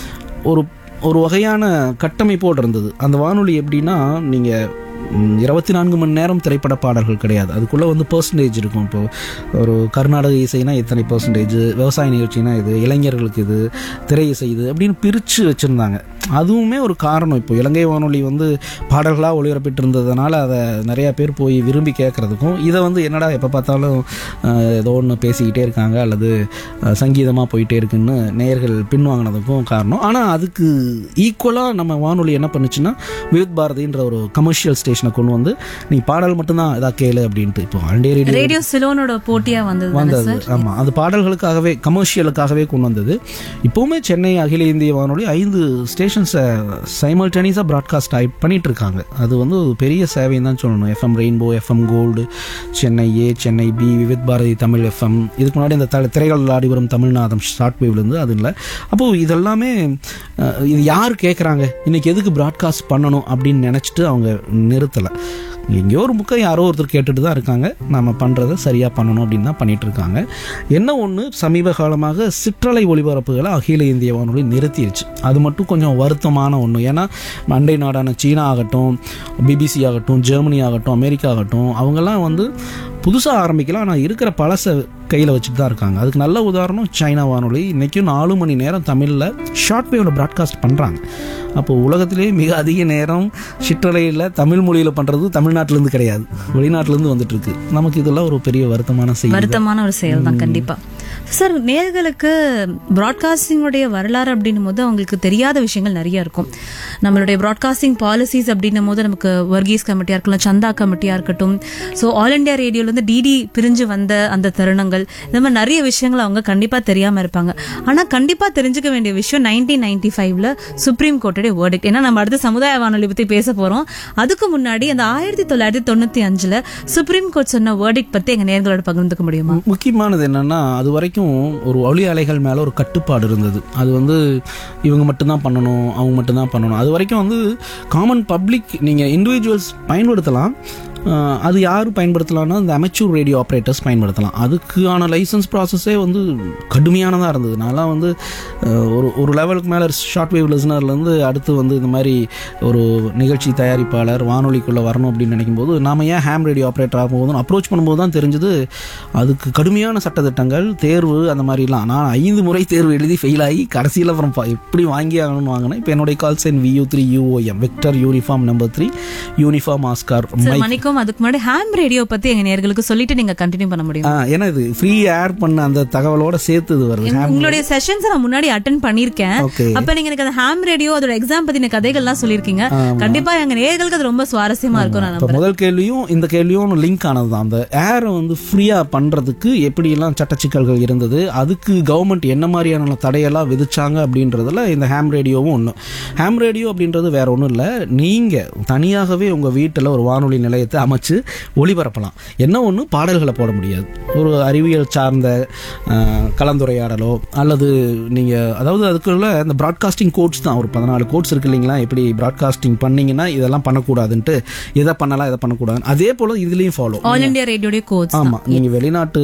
ஒரு ஒரு வகையான கட்டமைப்போடு இருந்தது அந்த வானொலி எப்படின்னா நீங்கள் இருபத்தி நான்கு மணி நேரம் திரைப்பட பாடல்கள் கிடையாது அதுக்குள்ளே வந்து பர்சன்டேஜ் இருக்கும் இப்போ ஒரு கர்நாடக இசைனா இத்தனை பர்சன்டேஜ் விவசாய நிகழ்ச்சினா இது இளைஞர்களுக்கு இது திரை இசை இது அப்படின்னு பிரித்து வச்சுருந்தாங்க அதுவுமே ஒரு காரணம் இப்போ இலங்கை வானொலி வந்து பாடல்களாக ஒளிபரப்பிட்டு இருந்ததுனால அதை நிறையா பேர் போய் விரும்பி கேட்குறதுக்கும் இதை வந்து என்னடா எப்போ பார்த்தாலும் அஹ், ஏதோ ஒன்று பேசிக்கிட்டே இருக்காங்க அல்லது சங்கீதமாக போயிட்டே இருக்குன்னு நேயர்கள் பின்வாங்கினதுக்கும் காரணம் ஆனால் அதுக்கு ஈக்குவலாக நம்ம வானொலி என்ன பண்ணுச்சுன்னா விவித் பாரதின்ற ஒரு கமர்ஷியல் ஸ்டேஷனை கொண்டு வந்து நீ பாடல் மட்டும்தான் இதா கேளு அப்படின்ட்டு இப்போ ஆல்டே ரேடியோ ரேடியோ சிலோனோட போட்டியா வந்தது தானே வந்தது சார் ஆமா அது பாடல்களுக்காகவே கமர்ஷியலுக்காகவே கொண்டு வந்தது இப்போவுமே சென்னை அகில இந்திய வானொலி ஐந்து ஸ்டேஷன்ஸை சைமல்டேனியஸாக ப்ராட்காஸ்ட் ஆகி பண்ணிட்டு இருக்காங்க அது வந்து ஒரு பெரிய சேவைன்னு தான் சொல்லணும் FM rainbow FM gold Chennai A Chennai B Vividh Bharati Tamil FM இதுக்கு முன்னாடி இந்த த திரைகள் ஆடி வரும் தமிழ்நாதம் ஷார்ட் வேவ்லேருந்து அது இல்லை அப்போது இதெல்லாமே அஹ், இது யார் கேட்குறாங்க இன்னைக்கு எதுக்கு ப்ராட்காஸ்ட் பண்ணணும் அப்படின்னு நினச்சிட்டு அவங்க நிறுத்தலை எங்கேயோ ஒரு புக்கை யாரோ ஒருத்தர் கேட்டுட்டு தான் இருக்காங்க நம்ம பண்ணுறதை சரியாக பண்ணணும் அப்படின்னு தான் பண்ணிட்டு இருக்காங்க என்ன ஒன்று சமீப காலமாக சிற்றலை ஒளிபரப்புகளை அகில இந்திய வானொலி நிறுத்திடுச்சு அது மட்டும் கொஞ்சம் வருத்தமான ஒன்று ஏன்னா அண்டை நாடான சீனா ஆகட்டும் பிபிசி ஆகட்டும் ஜெர்மனி ஆகட்டும் அமெரிக்கா ஆகட்டும் அவங்கெல்லாம் வந்து புதுசாக ஆரம்பிக்கலாம் ஆனால் இருக்கிற பழச கையில் வச்சுட்டு தான் இருக்காங்க அதுக்கு நல்ல உதாரணம் சைனா வானொலி இன்றைக்கும் நாலு மணி நேரம் தமிழில் ஷார்ட் வேவில் ப்ராட்காஸ்ட் பண்ணுறாங்க அப்போ உலகத்திலேயே மிக அதிக நேரம் சிற்றலையில் தமிழ் மொழியில் பண்ணுறது தமிழ்நாட்டிலேருந்து கிடையாது வெளிநாட்டிலேருந்து வந்துட்டு இருக்கு நமக்கு இதெல்லாம் ஒரு பெரிய வருத்தமான செய்தி வருத்தமான ஒரு செயல் தான் கண்டிப்பா சார் நேர்களுக்கு ப்ராட்காஸ்டிங்குடைய வரலாறு அப்படின்னும் போது அவங்களுக்கு தெரியாத விஷயங்கள் நிறைய இருக்கும் நம்மளுடைய ப்ராட்காஸ்டிங் பாலிசிஸ் அப்படின்னும் போது நமக்கு வர்கீஸ் கமிட்டியா இருக்கலாம் சந்தா கமிட்டியா இருக்கட்டும் ஸோ ஆல் இண்டியா ரேடியோல இருந்து டிடி பிரிஞ்சு வந்த அந்த தருணங்கள் இந்த மாதிரி நிறைய விஷயங்கள் அவங்க கண்டிப்பா தெரியாம இருப்பாங்க ஆனா கண்டிப்பா தெரிஞ்சுக்க வேண்டிய விஷயம் நைன்டீன் நைன்டி ஃபைவ்ல சுப்ரீம் கோர்ட்டுடைய வேர்டிக் ஏன்னா நம்ம அடுத்து சமுதாய வானொலி பத்தி பேச போறோம் அதுக்கு முன்னாடி அந்த ஆயிரத்தி தொள்ளாயிரத்தி தொண்ணூத்தி அஞ்சுல சுப்ரீம் கோர்ட் சொன்ன வேர்டிக் பத்தி எங்க நேர்களோட பகிர்ந்துக்க முடியுமா முக்கியமானது என்னன்னா அது வரைக்கும் ஒரு ஒளி அலைகள் மேலே ஒரு கட்டுப்பாடு இருந்தது அது வந்து இவங்க மட்டும்தான் பண்ணணும் அவங்க மட்டும்தான் பண்ணணும் அது வரைக்கும் வந்து காமன் பப்ளிக் நீங்கள் இண்டிவிஜுவல்ஸ் பயன்படுத்தலாம் அஹ், அது யார் பயன்படுத்தலாம்னா இந்த அமெச்சூர் ரேடியோ ஆப்ரேட்டர்ஸ் பயன்படுத்தலாம் அதுக்கான லைசன்ஸ் ப்ராசஸே வந்து கடுமையானதாக இருந்தது நான்லாம் வந்து அஹ், ஒரு ஒரு லெவலுக்கு மேலே ஷார்ட் வேவ் லிசனர்லேருந்து அடுத்து வந்து இந்த மாதிரி ஒரு நிகழ்ச்சி தயாரிப்பாளர் வானொலிக்குள்ளே வரணும் அப்படின்னு நினைக்கும் போது நாம ஏன் ஹேம் ரேடியோ ஆப்ரேட்டர் ஆகும்போது அப்ரோச் பண்ணும்போது தான் தெரிஞ்சது அதுக்கு கடுமையான சட்டத்திட்டங்கள் தேர்வு அந்த மாதிரிலாம் நான் ஐந்து முறை தேர்வு எழுதி ஃபெயில் ஆகி கடைசியில் அப்புறம் பா- எப்படி வாங்கி ஆகணும்னு வாங்கினேன் இப்போ என்னுடைய call sign VU three UOM Victor uniform number three uniform Oscar sir மணிக்கும் அதுக்கு முன்னாடி ஹேம் ரேடியோ பத்தி எங்க நேர்களுக்கு சொல்லிட்டு நீங்க கண்டினியூ பண்ண முடியும் ஆ, ஏன்னா இது ஃப்ரீ ஏர் பண்ண அந்த தகவலோட சேர்த்து இது வருது Ham- உங்களுடைய செஷன்ஸ் நான் முன்னாடி அட்டன் பண்ணிருக்கேன் Okay. அப்ப நீங்க எனக்கு அந்த ஹேம் ரேடியோ அதோட எக்ஸாம் பத்தின கதைகள்லாம் சொல்லியிருக்கீங்க கண்டிப்பா எங்க நேர்களுக்கு அது ரொம்ப சுவாரஸ்யமா இருக்கும் நான் இப்போ முதல் கேள்வியும் இந்த கேள்வியும் லிங்க் ஆனது தான் அந்த ஏரை வந்து ஃப்ரீயாக பண்ணுறதுக்கு எப்படியெல்லாம் சட்டச்சிக்கல்கள் இருந்தது அதுக்கு கவர்மெண்ட் என்ன மாதிரியான தடையெல்லாம் விதிச்சாங்க அப்படின்றதுல இந்த ஹேம் ரேடியோவும் ஒன்று ஹேம் ரேடியோ அப்படின்றது வேற ஒன்றும் இல்லை நீங்கள் தனியாகவே உங்கள் வீட்டில் ஒரு வானொலி நிலையத்தை அமைச்சு ஒளிபரப்பலாம் என்ன ஒன்று பாடல்களை போட முடியாது ஒரு அறிவியல் சார்ந்த அஹ், கலந்துரையாடலோ அல்லது நீங்கள் அதாவது அதுக்குள்ள இந்த ப்ராட்காஸ்டிங் கோட்ஸ் தான் ஒரு பதினாலு கோட்ஸ் இருக்கு இல்லைங்களா எப்படி ப்ராட்காஸ்டிங் பண்ணீங்கன்னா இதெல்லாம் பண்ணக்கூடாதுன்ட்டு எதை பண்ணலாம் எதை பண்ணக்கூடாது அதே போல் இதுலேயும் ஃபாலோ ஆல் இந்தியா ரேடியோடைய கோச் ஆமாம் நீங்கள் வெளிநாட்டு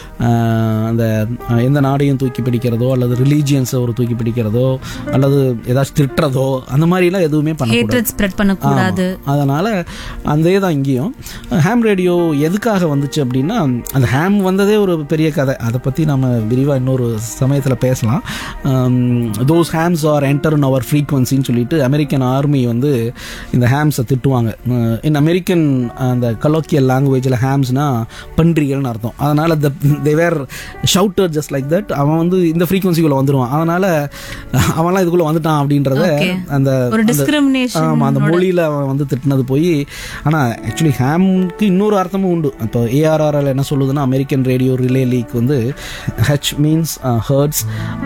அஹ், அந்த அஹ், எந்த நாடையும் தூக்கி பிடிக்கிறதோ அல்லது ரிலீஜியன்ஸை ஒரு தூக்கி பிடிக்கிறதோ அல்லது ஏதாச்சும் திட்டுறதோ அந்த மாதிரிலாம் எதுவுமே பண்ணக்கூடாது ஹேட்ரட் ஸ்ப்ரெட் பண்ணக்கூடாது அதனால அந்த தான் இங்கேயும் தெரியும் ஹேம் ரேடியோ எதுக்காக வந்துச்சு அப்படின்னா அந்த ஹேம் வந்ததே ஒரு பெரிய கதை அதை பற்றி நம்ம விரிவாக இன்னொரு சமயத்தில் பேசலாம் those hams are enter in our ஃப்ரீக்வன்சின்னு சொல்லிட்டு அமெரிக்கன் ஆர்மி வந்து இந்த ஹேம்ஸை திட்டுவாங்க இன் அமெரிக்கன் அந்த கலோக்கியல் லாங்குவேஜில் ஹேம்ஸ்னா பன்றிகள்னு அர்த்தம் அதனால் the they were shouter just like that அவன் வந்து இந்த ஃப்ரீக்வன்சிக்குள்ளே வந்துடுவான் அதனால் அவன்லாம் இதுக்குள்ளே வந்துட்டான் அப்படின்றத Okay. அந்த ஒரு டிஸ்கிரிமினேஷன் ஆமா அந்த மொழியில அவன் வந்து திட்டினது போய் ஆனா ஆக்சுவலி ஹேம்க்கு இன்னொரு அர்த்தமும் உண்டு இப்போ ஏஆர்ஆர்எல் என்ன சொல்லுதுன்னா அமெரிக்கன் ரேடியோ ரிலே லீக் வந்து H means Hertz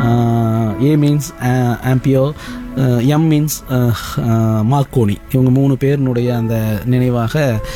A means ஆம்பியோ எம் மீன்ஸ் மார்க்கோனி இவங்க மூணு பேரினுடைய அந்த நினைவாக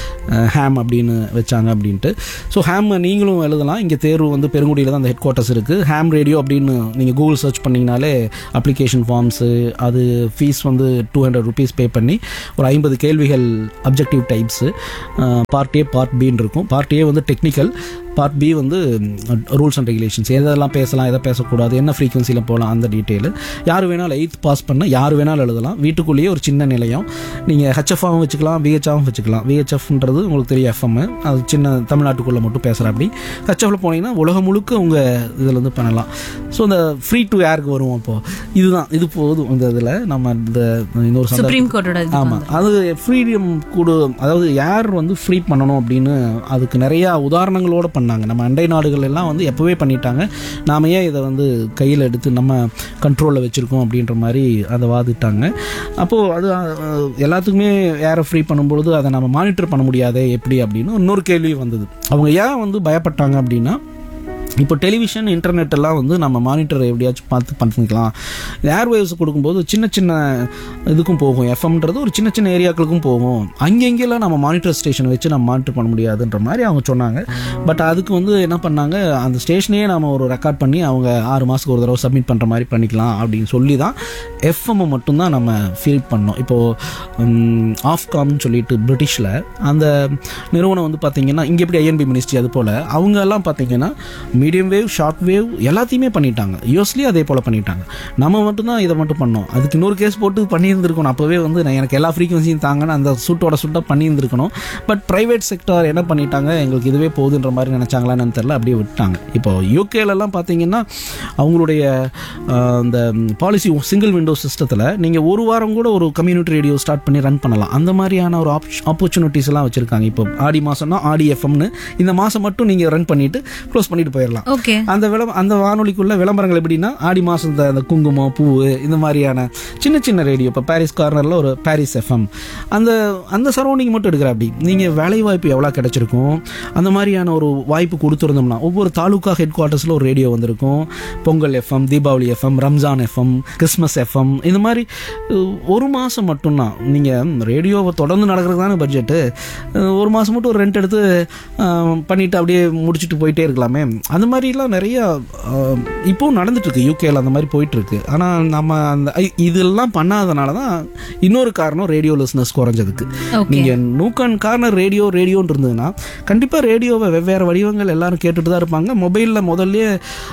ஹேம் அப்படின்னு வச்சாங்க அப்படின்ட்டு ஸோ ஹேம் நீங்களும் எழுதலாம் இங்கே தேர்வு வந்து பெருங்குடியில் தான் அந்த ஹெட் குவார்ட்டர்ஸ் இருக்குது ஹேம் ரேடியோ அப்படின்னு நீங்கள் கூகுள் சர்ச் பண்ணிங்கனாலே அப்ளிகேஷன் ஃபார்ம்ஸு அது ஃபீஸ் வந்து டூ ஹண்ட்ரட் ருபீஸ் பே பண்ணி ஒரு ஐம்பது கேள்விகள் objective types part A part பின்னு இருக்கும் பார்ட் ஏ வந்து டெக்னிக்கல் பார்ட் பி வந்து ரூல்ஸ் அண்ட் ரெகுலேஷன்ஸ் எதெல்லாம் பேசலாம் எதை பேசக்கூடாது என்ன ஃப்ரீக்வன்சியில் போகலாம் அந்த டீட்டெயில் யார் வேணாலும் எயித் பாஸ் பண்ண யார் வேணாலும் எழுதலாம் வீட்டுக்குள்ளேயே ஒரு சின்ன நிலையம் நீங்கள் ஹெச்எஃப்ஆவும் வச்சுக்கலாம் விஹெச்ஆவும் வச்சுக்கலாம் விஹெச்எஃப்ன்றது உங்களுக்கு தெரியும் எஃப்எம் அது சின்ன தமிழ்நாட்டுக்குள்ளே மட்டும் பேசுகிற அப்படி ஹெச்எஃப்ல போனீங்கன்னா உலகம் முழுக்க உங்கள் இதில் வந்து பண்ணலாம் ஸோ இந்த ஃப்ரீ டு ஏருக்கு வருவோம் அப்போது இதுதான் இது போதும் இந்த இதில் நம்ம இந்த இன்னொரு சந்தர்ப்பம் சுப்ரீம் கோர்ட்டோட இது ஆமாம் அது ஃப்ரீடம் கூட அதாவது யார் வந்து ஃப்ரீ பண்ணணும் அப்படின்னு அதுக்கு நிறையா உதாரணங்களோட பண்ணாங்க நம்ம அண்டை நாடுகள் எல்லாம் வந்து எப்போவே பண்ணிட்டாங்க நாம ஏன் இதை வந்து கையில் எடுத்து நம்ம கண்ட்ரோலில் வச்சுருக்கோம் அப்படின்ற மாதிரி அதை வாதிட்டாங்க அப்போது அது அஹ், எல்லாத்துக்குமே யாரை ஃப்ரீ பண்ணும்பொழுது அதை நம்ம மானிட்டர் பண்ண முடியாதே எப்படி அப்படின்னு இன்னொரு கேள்வி வந்தது அவங்க ஏன் வந்து பயப்பட்டாங்க அப்படின்னா இப்போ டெலிவிஷன் இன்டர்நெட் எல்லாம் வந்து நம்ம மானிட்டர் எப்படியாச்சும் பார்த்து பண்ணிக்கலாம் ஏர்வேவ்ஸ் கொடுக்கும்போது சின்ன சின்ன இதுக்கும் போகும் எஃப்எம்ன்றது ஒரு சின்ன சின்ன ஏரியாக்களுக்கும் போகும் அங்கெங்கெல்லாம் நம்ம மானிட்டர் ஸ்டேஷன் வச்சு நம்ம மானிட்டர் பண்ண முடியாதுன்ற மாதிரி அவங்க சொன்னாங்க பட் அதுக்கு வந்து என்ன பண்ணாங்க அந்த ஸ்டேஷனையே நம்ம ஒரு ரெக்கார்ட் பண்ணி அவங்க ஆறு மாதத்துக்கு ஒரு தடவை சப்மிட் பண்ணுற மாதிரி பண்ணிக்கலாம் அப்படின்னு சொல்லி தான் எஃப்எம் மட்டும்தான் நம்ம ஃபீல் பண்ணோம் இப்போது ஆஃப்காம்னு சொல்லிட்டு பிரிட்டிஷில் அந்த நிறுவனம் வந்து பார்த்தீங்கன்னா இங்கே எப்படி ஐஎன்பி மினிஸ்ட்ரி அது போல் அவங்க எல்லாம் பார்த்தீங்கன்னா மீடியம் வேவ் ஷார்ட் வேவ் எல்லாத்தையுமே பண்ணிட்டாங்க யூஎஸ்லேயும் அதே போல் பண்ணிட்டாங்க நம்ம மட்டும்தான் இதை மட்டும் பண்ணோம் அதுக்கு இன்னொரு கேஸ் போட்டு பண்ணியிருந்திருக்கணும் அப்போவே வந்து நான் எனக்கு எல்லா ஃப்ரீக்வன்சியும் தாங்கன்னு அந்த சூட்டோட சுட்டாக பண்ணியிருந்திருக்கணும் பட் ப்ரைவேட் செக்டார் என்ன பண்ணிட்டாங்க எங்களுக்கு இதுவே போகுதுன்ற மாதிரி நினச்சாங்களான்னு தெரில அப்படியே விட்டாங்க இப்போ யூகேலலாம் பார்த்தீங்கன்னா அவங்களுடைய ஆஹ், இந்த பாலிசி சிங்கிள் விண்டோ சிஸ்டத்தில் நீங்கள் ஒரு வாரம் கூட ஒரு கம்யூனிட்டி ரேடியோ ஸ்டார்ட் பண்ணி ரன் பண்ணலாம் அந்த மாதிரியான ஒரு ஆப்பர்ச்சுனிட்டிஸ் எல்லாம் வச்சுருக்காங்க இப்போ ஆடி மாதம்னா ஆடி எஃப்எம்னு இந்த மாதம் மட்டும் நீங்கள் ரன் பண்ணிட்டு க்ளோஸ் பண்ணிட்டு போயிடலாம் ஓகே அந்த விளம் அந்த வானொலிக்குள்ள விளம்பரங்கள் எப்படின்னா ஆடி மாதம் இந்த அந்த குங்குமம் பூ இந்த மாதிரியான சின்ன சின்ன ரேடியோ இப்போ பாரிஸ் கார்னரில் ஒரு பாரிஸ் எஃப்எம் அந்த அந்த சரௌண்டிங் மட்டும் எடுக்கிற அப்படி நீங்கள் வேலை வாய்ப்பு எவ்வளோ கிடைச்சிருக்கும் அந்த மாதிரியான ஒரு வாய்ப்பு கொடுத்துருந்தோம்னா ஒவ்வொரு தாலுக்கா ஹெட் குவார்ட்டர்ஸில் ஒரு ரேடியோ வந்திருக்கும் Pongal FM Deepavali FM Ramzan FM Christmas FM இந்த மாதிரி அஹ், ஒரு மாதம் மட்டும்தான் நீங்கள் ரேடியோவை தொடர்ந்து நடக்கிறது தானே பட்ஜெட்டு ஒரு மாதம் மட்டும் ஒரு ரெண்ட் எடுத்து அஹ், பண்ணிட்டு அப்படியே முடிச்சுட்டு போயிட்டே இருக்கலாமே அந்த மாதிரிலாம் நிறைய அஹ், இப்போவும் நடந்துட்டு இருக்கு யூகேல அந்த மாதிரி போயிட்டு இருக்கு ஆனால் நம்ம அந்த ஐ- இதெல்லாம் பண்ணாதனால தான் இன்னொரு காரணம் ரேடியோ லிஸ்னஸ் குறைஞ்சதுக்கு Okay. நீங்க நூக்கன் கார்னர் ரேடியோ ரேடியோன்னு இருந்ததுன்னா கண்டிப்பா ரேடியோவை வெவ்வேறு வடிவங்கள் எல்லாரும் கேட்டுட்டு தான் இருப்பாங்க மொபைல்ல முதல்லயே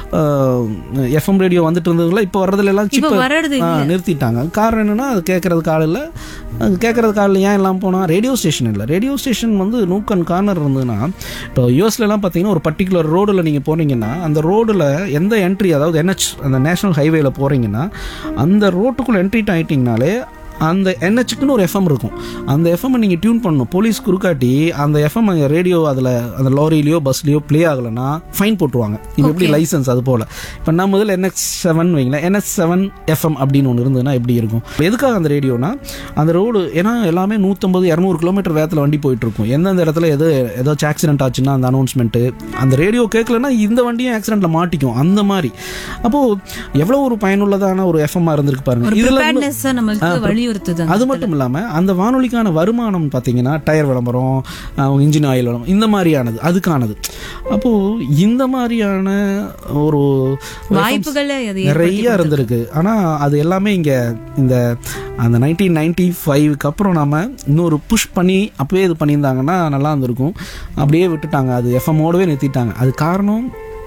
எஃப்எம் ரேடியோ வந்துட்டு இருந்ததுல இப்போ வர்றதுல எல்லாம் இப்போ chip- வர்றது ஆ, நிறுத்திட்டாங்க காரணம் என்னன்னா அது கேட்கறதுக்கு ஆள் இல்லை அது கேட்கறதுக்கு ஆள் ஏன் இல்லாமல் போனால் ரேடியோ ஸ்டேஷன் இல்லை ரேடியோ ஸ்டேஷன் வந்து நூக்கன் கார்னர் இருந்ததுன்னா இப்போ யூஎஸ்லலாம் பார்த்தீங்கன்னா ஒரு பர்டிகுலர் ரோடில் நீங்கள் போனீங்கன்னா அந்த ரோடில் எந்த என்ட்ரி அதாவது என்ஹெச் அந்த நேஷனல் ஹைவேல போகிறீங்கன்னா அந்த ரோட்டுக்குள்ளே என்ட்ரி ஆகிட்டிங்கனாலே அந்த என்ஹெச்சுக்குன்னு ஒரு எஃப்எம் இருக்கும் அந்த எஃப்எம் நீங்கள் டியூன் பண்ணணும் போலீஸ் குறுக்காட்டி அந்த எஃப்எம் ரேடியோ அதில் அந்த லாரியிலையோ பஸ்லையோ ப்ளே ஆகலைன்னா ஃபைன் போட்டுருவாங்க இப்போ எப்படி லைசன்ஸ் அது போல் இப்போ நம்ம முதல்ல என்எக்ஸ் செவன் வைங்களேன் என்எஸ் செவன் எஃப்எம் அப்படின்னு ஒன்று இருந்ததுன்னா எப்படி இருக்கும் இப்ப எதுக்காக அந்த ரேடியோனா அந்த ரோடு ஏன்னா எல்லாமே நூற்றம்பது இரநூறு கிலோமீட்டர் வேகத்தில் வண்டி போயிட்டு இருக்கும் எந்தெந்த இடத்துல எது ஏதாச்சும் ஆக்சிடென்ட் ஆச்சுன்னா அந்த அனௌன்ஸ்மெண்ட்டு அந்த ரேடியோ கேட்கலன்னா இந்த வண்டியும் ஆக்சிடென்ட்ல மாட்டிக்கும் அந்த மாதிரி அப்போது எவ்வளோ ஒரு பயனுள்ளதான ஒரு எஃப்எம்மாக இருந்திருக்கு பாருங்க இதுல இன்னும்- ப்ரிப்பேர்னஸ் நம்மளுக்கு வலியுறுத்துது அது மட்டும் இல்லாம அந்த வானொலிக்கான வருமானம் பாத்தீங்கன்னா டயர் விளம்பரம் அவங்க இன்ஜின் ஆயில் விளம்பரம் இந்த மாதிரியானது அதுக்கானது அப்போ இந்த மாதிரியான ஒரு வாய்ப்புகளை அது நிறைய இருந்திருக்கு ஆனா அது எல்லாமே இங்க இந்த அந்த நைன்டீன் நைன்டி ஃபைவ்க்கு அப்புறம் நாம இன்னொரு புஷ் பண்ணி அப்பவே இது பண்ணியிருந்தாங்கன்னா நல்லா இருந்திருக்கும் அப்படியே விட்டுட்டாங்க அது எஃப்எம்மோடவே நிறுத்திட்டாங்க அது காரணம்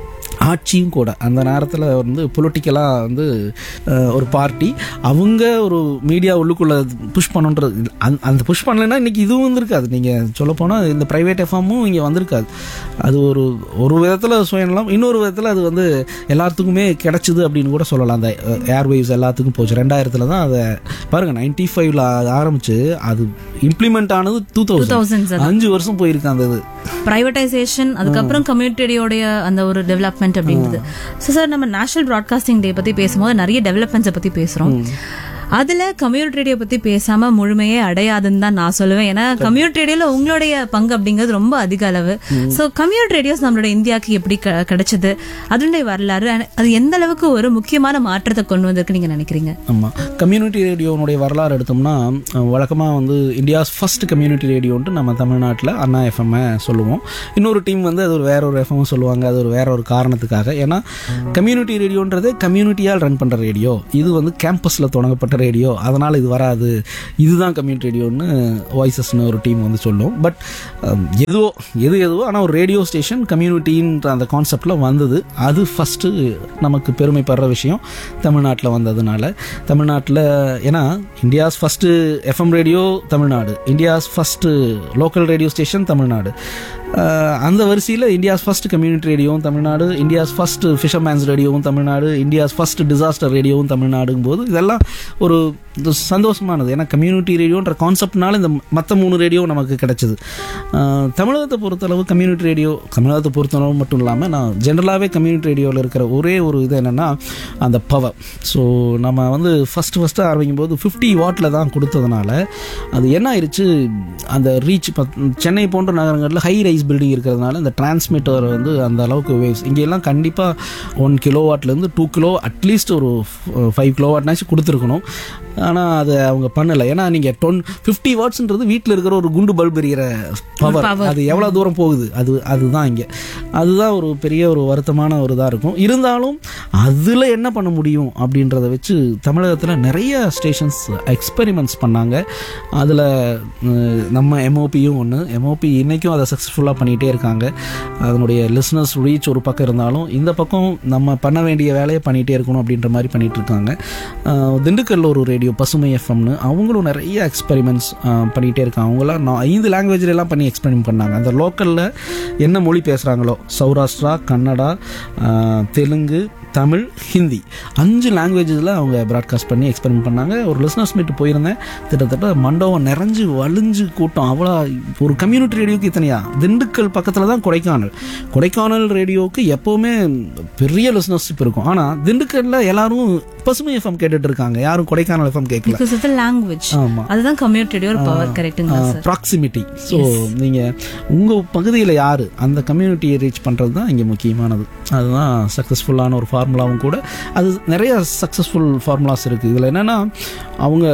ஆட்சியும் கூட அந்த நேரத்தில் வந்து பொலிட்டிக்கலாக வந்து அஹ், ஒரு பார்ட்டி அவங்க ஒரு மீடியா உள்ளுக்குள்ளே புஷ் பண்ணுன்றது அந்த- அந்த புஷ் பண்ணலைன்னா இன்றைக்கி இதுவும் வந்திருக்காது நீங்கள் சொல்லப்போனால் இந்த ப்ரைவேட் எஃப்எம்மும் இங்கே வந்திருக்காது அது ஒரு ஒரு விதத்தில் சுயநலம் இன்னொரு விதத்தில் அது வந்து எல்லாத்துக்குமே கிடைச்சிது அப்படின்னு கூட சொல்லலாம் அந்த ஏர்வேவ்ஸ் எல்லாத்துக்கும் போச்சு ரெண்டாயிரத்தில் தான் அதை பாருங்கள் நைன்டி ஃபைவ்ல ஆரம்பிச்சு அது இம்ப்ளிமெண்ட் ஆனது டூ 2000 தௌசண்ட் sir. அஞ்சு வருஷம் போயிருக்கு அந்த இது பிரைவேடைசேஷன் அதுக்கப்புறம் கம்யூனிட்டியோடைய அந்த ஒரு டெவலப்மெண்ட் அப்படின்றது ஸோ சார் நம்ம நேஷனல் ப்ராட்காஸ்டிங் டே பத்தி பேசும்போது நிறைய டெவலப்மெண்ட்ஸை பத்தி பேசுறோம் அதுல கம்யூனிட்டி ரேடியோ பத்தி பேசாம முழுமையே அடையாதுன்னு தான் நான் சொல்லுவேன் ஏன்னா கம்யூனிட்டி ரேடியோல உங்களுடைய பங்கு அப்படிங்கிறது ரொம்ப அதிக அளவு ஸோ கம்யூனிட்டி ரேடியோஸ் நம்மளோட இந்தியாவுக்கு எப்படி க- கிடைச்சது அதனுடைய வரலாறு and அது எந்த அளவுக்கு ஒரு முக்கியமான மாற்றத்தை கொண்டு வந்திருக்கு நீங்க நினைக்கிறீங்க ஆமாம் கம்யூனிட்டி ரேடியோனுடைய வரலாறு எடுத்தோம்னா வழக்கமாக வந்து இந்தியாஸ் ஃபர்ஸ்ட் கம்யூனிட்டி ரேடியோன்ட்டு நம்ம தமிழ்நாட்டில் அண்ணா எஃப்எம்ஐ சொல்லுவோம் இன்னொரு டீம் வந்து அது ஒரு வேற ஒரு எஃப்எம் சொல்லுவாங்க அது ஒரு வேற ஒரு காரணத்துக்காக ஏன்னா கம்யூனிட்டி ரேடியோன்றது கம்யூனிட்டியால் ரன் பண்ணுற ரேடியோ இது வந்து கேம்பஸில் தொடங்கப்பட்ட ரேடியோ அதனால் இது வராது இதுதான் கம்யூனிட்டி ரேடியோன்னு வாய்ஸஸ்னு ஒரு டீம் வந்து சொல்லும் பட் எதுவோ எது எதுவோ ஆனால் ஒரு ரேடியோ ஸ்டேஷன் கம்யூனிட்டின்ற அந்த கான்செப்டில் வந்தது அது ஃபஸ்ட்டு நமக்கு பெருமைப்படுற விஷயம் தமிழ்நாட்டில் வந்ததுனால தமிழ்நாட்டில் ஏன்னா India's first FM radio Tamil Nadu India's first local radio station Tamil Nadu ah அந்த வரிசையில் இந்தியாஸ் ஃபர்ஸ்ட் கம்யூனிட்டி ரேடியோவும் தமிழ்நாடு இந்தியாஸ் ஃபர்ஸ்ட் ஃபிஷர்மேன்ஸ் ரேடியோவும் தமிழ்நாடு இந்தியாஸ் ஃபர்ஸ்ட் டிசாஸ்டர் ரேடியோவும் தமிழ்நாடுங்கும் போது இதெல்லாம் ஒரு இது சந்தோஷமானது ஏன்னா கம்யூனிட்டி ரேடியோன்ற கான்செப்ட்னால இந்த மற்ற மூணு ரேடியோ நமக்கு கிடைச்சது அஹ் தமிழகத்தை பொறுத்தளவு கம்யூனிட்டி ரேடியோ தமிழகத்தை பொறுத்தளவு மட்டும் இல்லாமல் நான் ஜென்ரலாகவே கம்யூனிட்டி ரேடியோவில் இருக்கிற ஒரே ஒரு இது என்னென்னா அந்த பவர் ஸோ நம்ம வந்து ஃபஸ்ட்டு ஃபஸ்ட்டு ஆரம்பிக்கும் போது ஃபிஃப்டி வாட்டில் தான் கொடுத்ததுனால அது என்ன ஆயிடுச்சு அந்த ரீச் சென்னை போன்ற நகரங்களில் ஹை ரைஸ் பில்டிங் இருக்கிறதுனால இந்த டிரான்ஸ்மிட்டர் வந்து அந்த அளவுக்கு வேவ்ஸ் இங்கெல்லாம் கண்டிப்பாக ஒன் கிலோ வாட்லேருந்து டூ கிலோ அட்லீஸ்ட் ஒரு ஃபைவ் கிலோ வாட்னாச்சும் கொடுத்துருக்கணும் ஆனால் அது அவங்க பண்ணலை ஏன்னா நீங்கள் டொன் ஃபிஃப்டி வாட்ஸ்ன்றது வீட்டில் இருக்கிற ஒரு குண்டு பல்ப் எரியிற பவர் அது எவ்வளோ தூரம் போகுது அது அதுதான் இங்கே அதுதான் ஒரு பெரிய ஒரு வருத்தமான ஒரு இதாக இருக்கும் இருந்தாலும் அதில் என்ன பண்ண முடியும் அப்படின்றத வச்சு தமிழகத்தில் நிறைய ஸ்டேஷன்ஸ் எக்ஸ்பெரிமெண்ட்ஸ் பண்ணாங்க அதில் நம்ம எம்ஓபியும் ஒன்று எம்ஓபி இன்றைக்கும் அதை சக்ஸஸ்ஃபுல்லாக பண்ணிகிட்டே இருக்காங்க அதனுடைய லிஸ்னஸ் ரீச் ஒரு பக்கம் இருந்தாலும் இந்த பக்கம் நம்ம பண்ண வேண்டிய வேலையை பண்ணிகிட்டே இருக்கணும் அப்படின்ற மாதிரி பண்ணிகிட்டு இருக்காங்க அஹ் திண்டுக்கல்ல ஒரு ரேடியோ பசுமை எஃப்எம்னு அவங்களும் நிறைய எக்ஸ்பெரிமெண்ட்ஸ் பண்ணிகிட்டே இருக்காங்க அவங்களாம் நான் ஐந்து லாங்குவேஜ்ல எல்லாம் பண்ணி எக்ஸ்பெரிமெண்ட் பண்ணாங்க அந்த லோக்கலில் என்ன மொழி பேசுகிறாங்களோ சௌராஷ்டிரா கன்னடா அஹ் தெலுங்கு தமிழ் ஹிந்தி அஞ்சு லாங்குவேஜஸில் அவங்க ப்ராட்காஸ்ட் பண்ணி எக்ஸ்பெரிமெண்ட் பண்ணாங்க ஒரு லிஸ்னஸ் மீட் போயிருந்தேன் கிட்டத்தட்ட மண்டபம் நிறைஞ்சு வலிஞ்சு கூட்டம் அவ்வளோ ஒரு கம்யூனிட்டி ரேடியோக்கு இத்தனையா திண்டுக்கல் பக்கத்தில் தான் கொடைக்கானல் கொடைக்கானல் ரேடியோவுக்கு எப்போவுமே பெரிய லிஸ்னர்ஷிப் இருக்கும் ஆனால் திண்டுக்கல்ல எல்லாரும் பசுமை எஃப்எம் கேட்டுட்டு இருக்காங்க யாரும் கொடைக்கானல் எஃப்எம் கேட்கல பிகாஸ் ஆஃப் லாங்குவேஜ் ஆமாம் அதுதான் கம்யூனிட்டியோட ஒரு பவர் கரெக்ட்டுங்களா சார் ப்ராக்சிமிட்டி ஸோ நீங்கள் உங்கள் பகுதியில் யார் அந்த கம்யூனிட்டியை ரீச் பண்ணுறது தான் இங்கே முக்கியமானது அதுதான் சக்ஸஸ்ஃபுல்லான ஒரு ஃபார்முலாவும் கூட அது நிறைய சக்ஸஸ்ஃபுல் ஃபார்முலாஸ் இருக்குது இதில் என்னென்னா அவங்க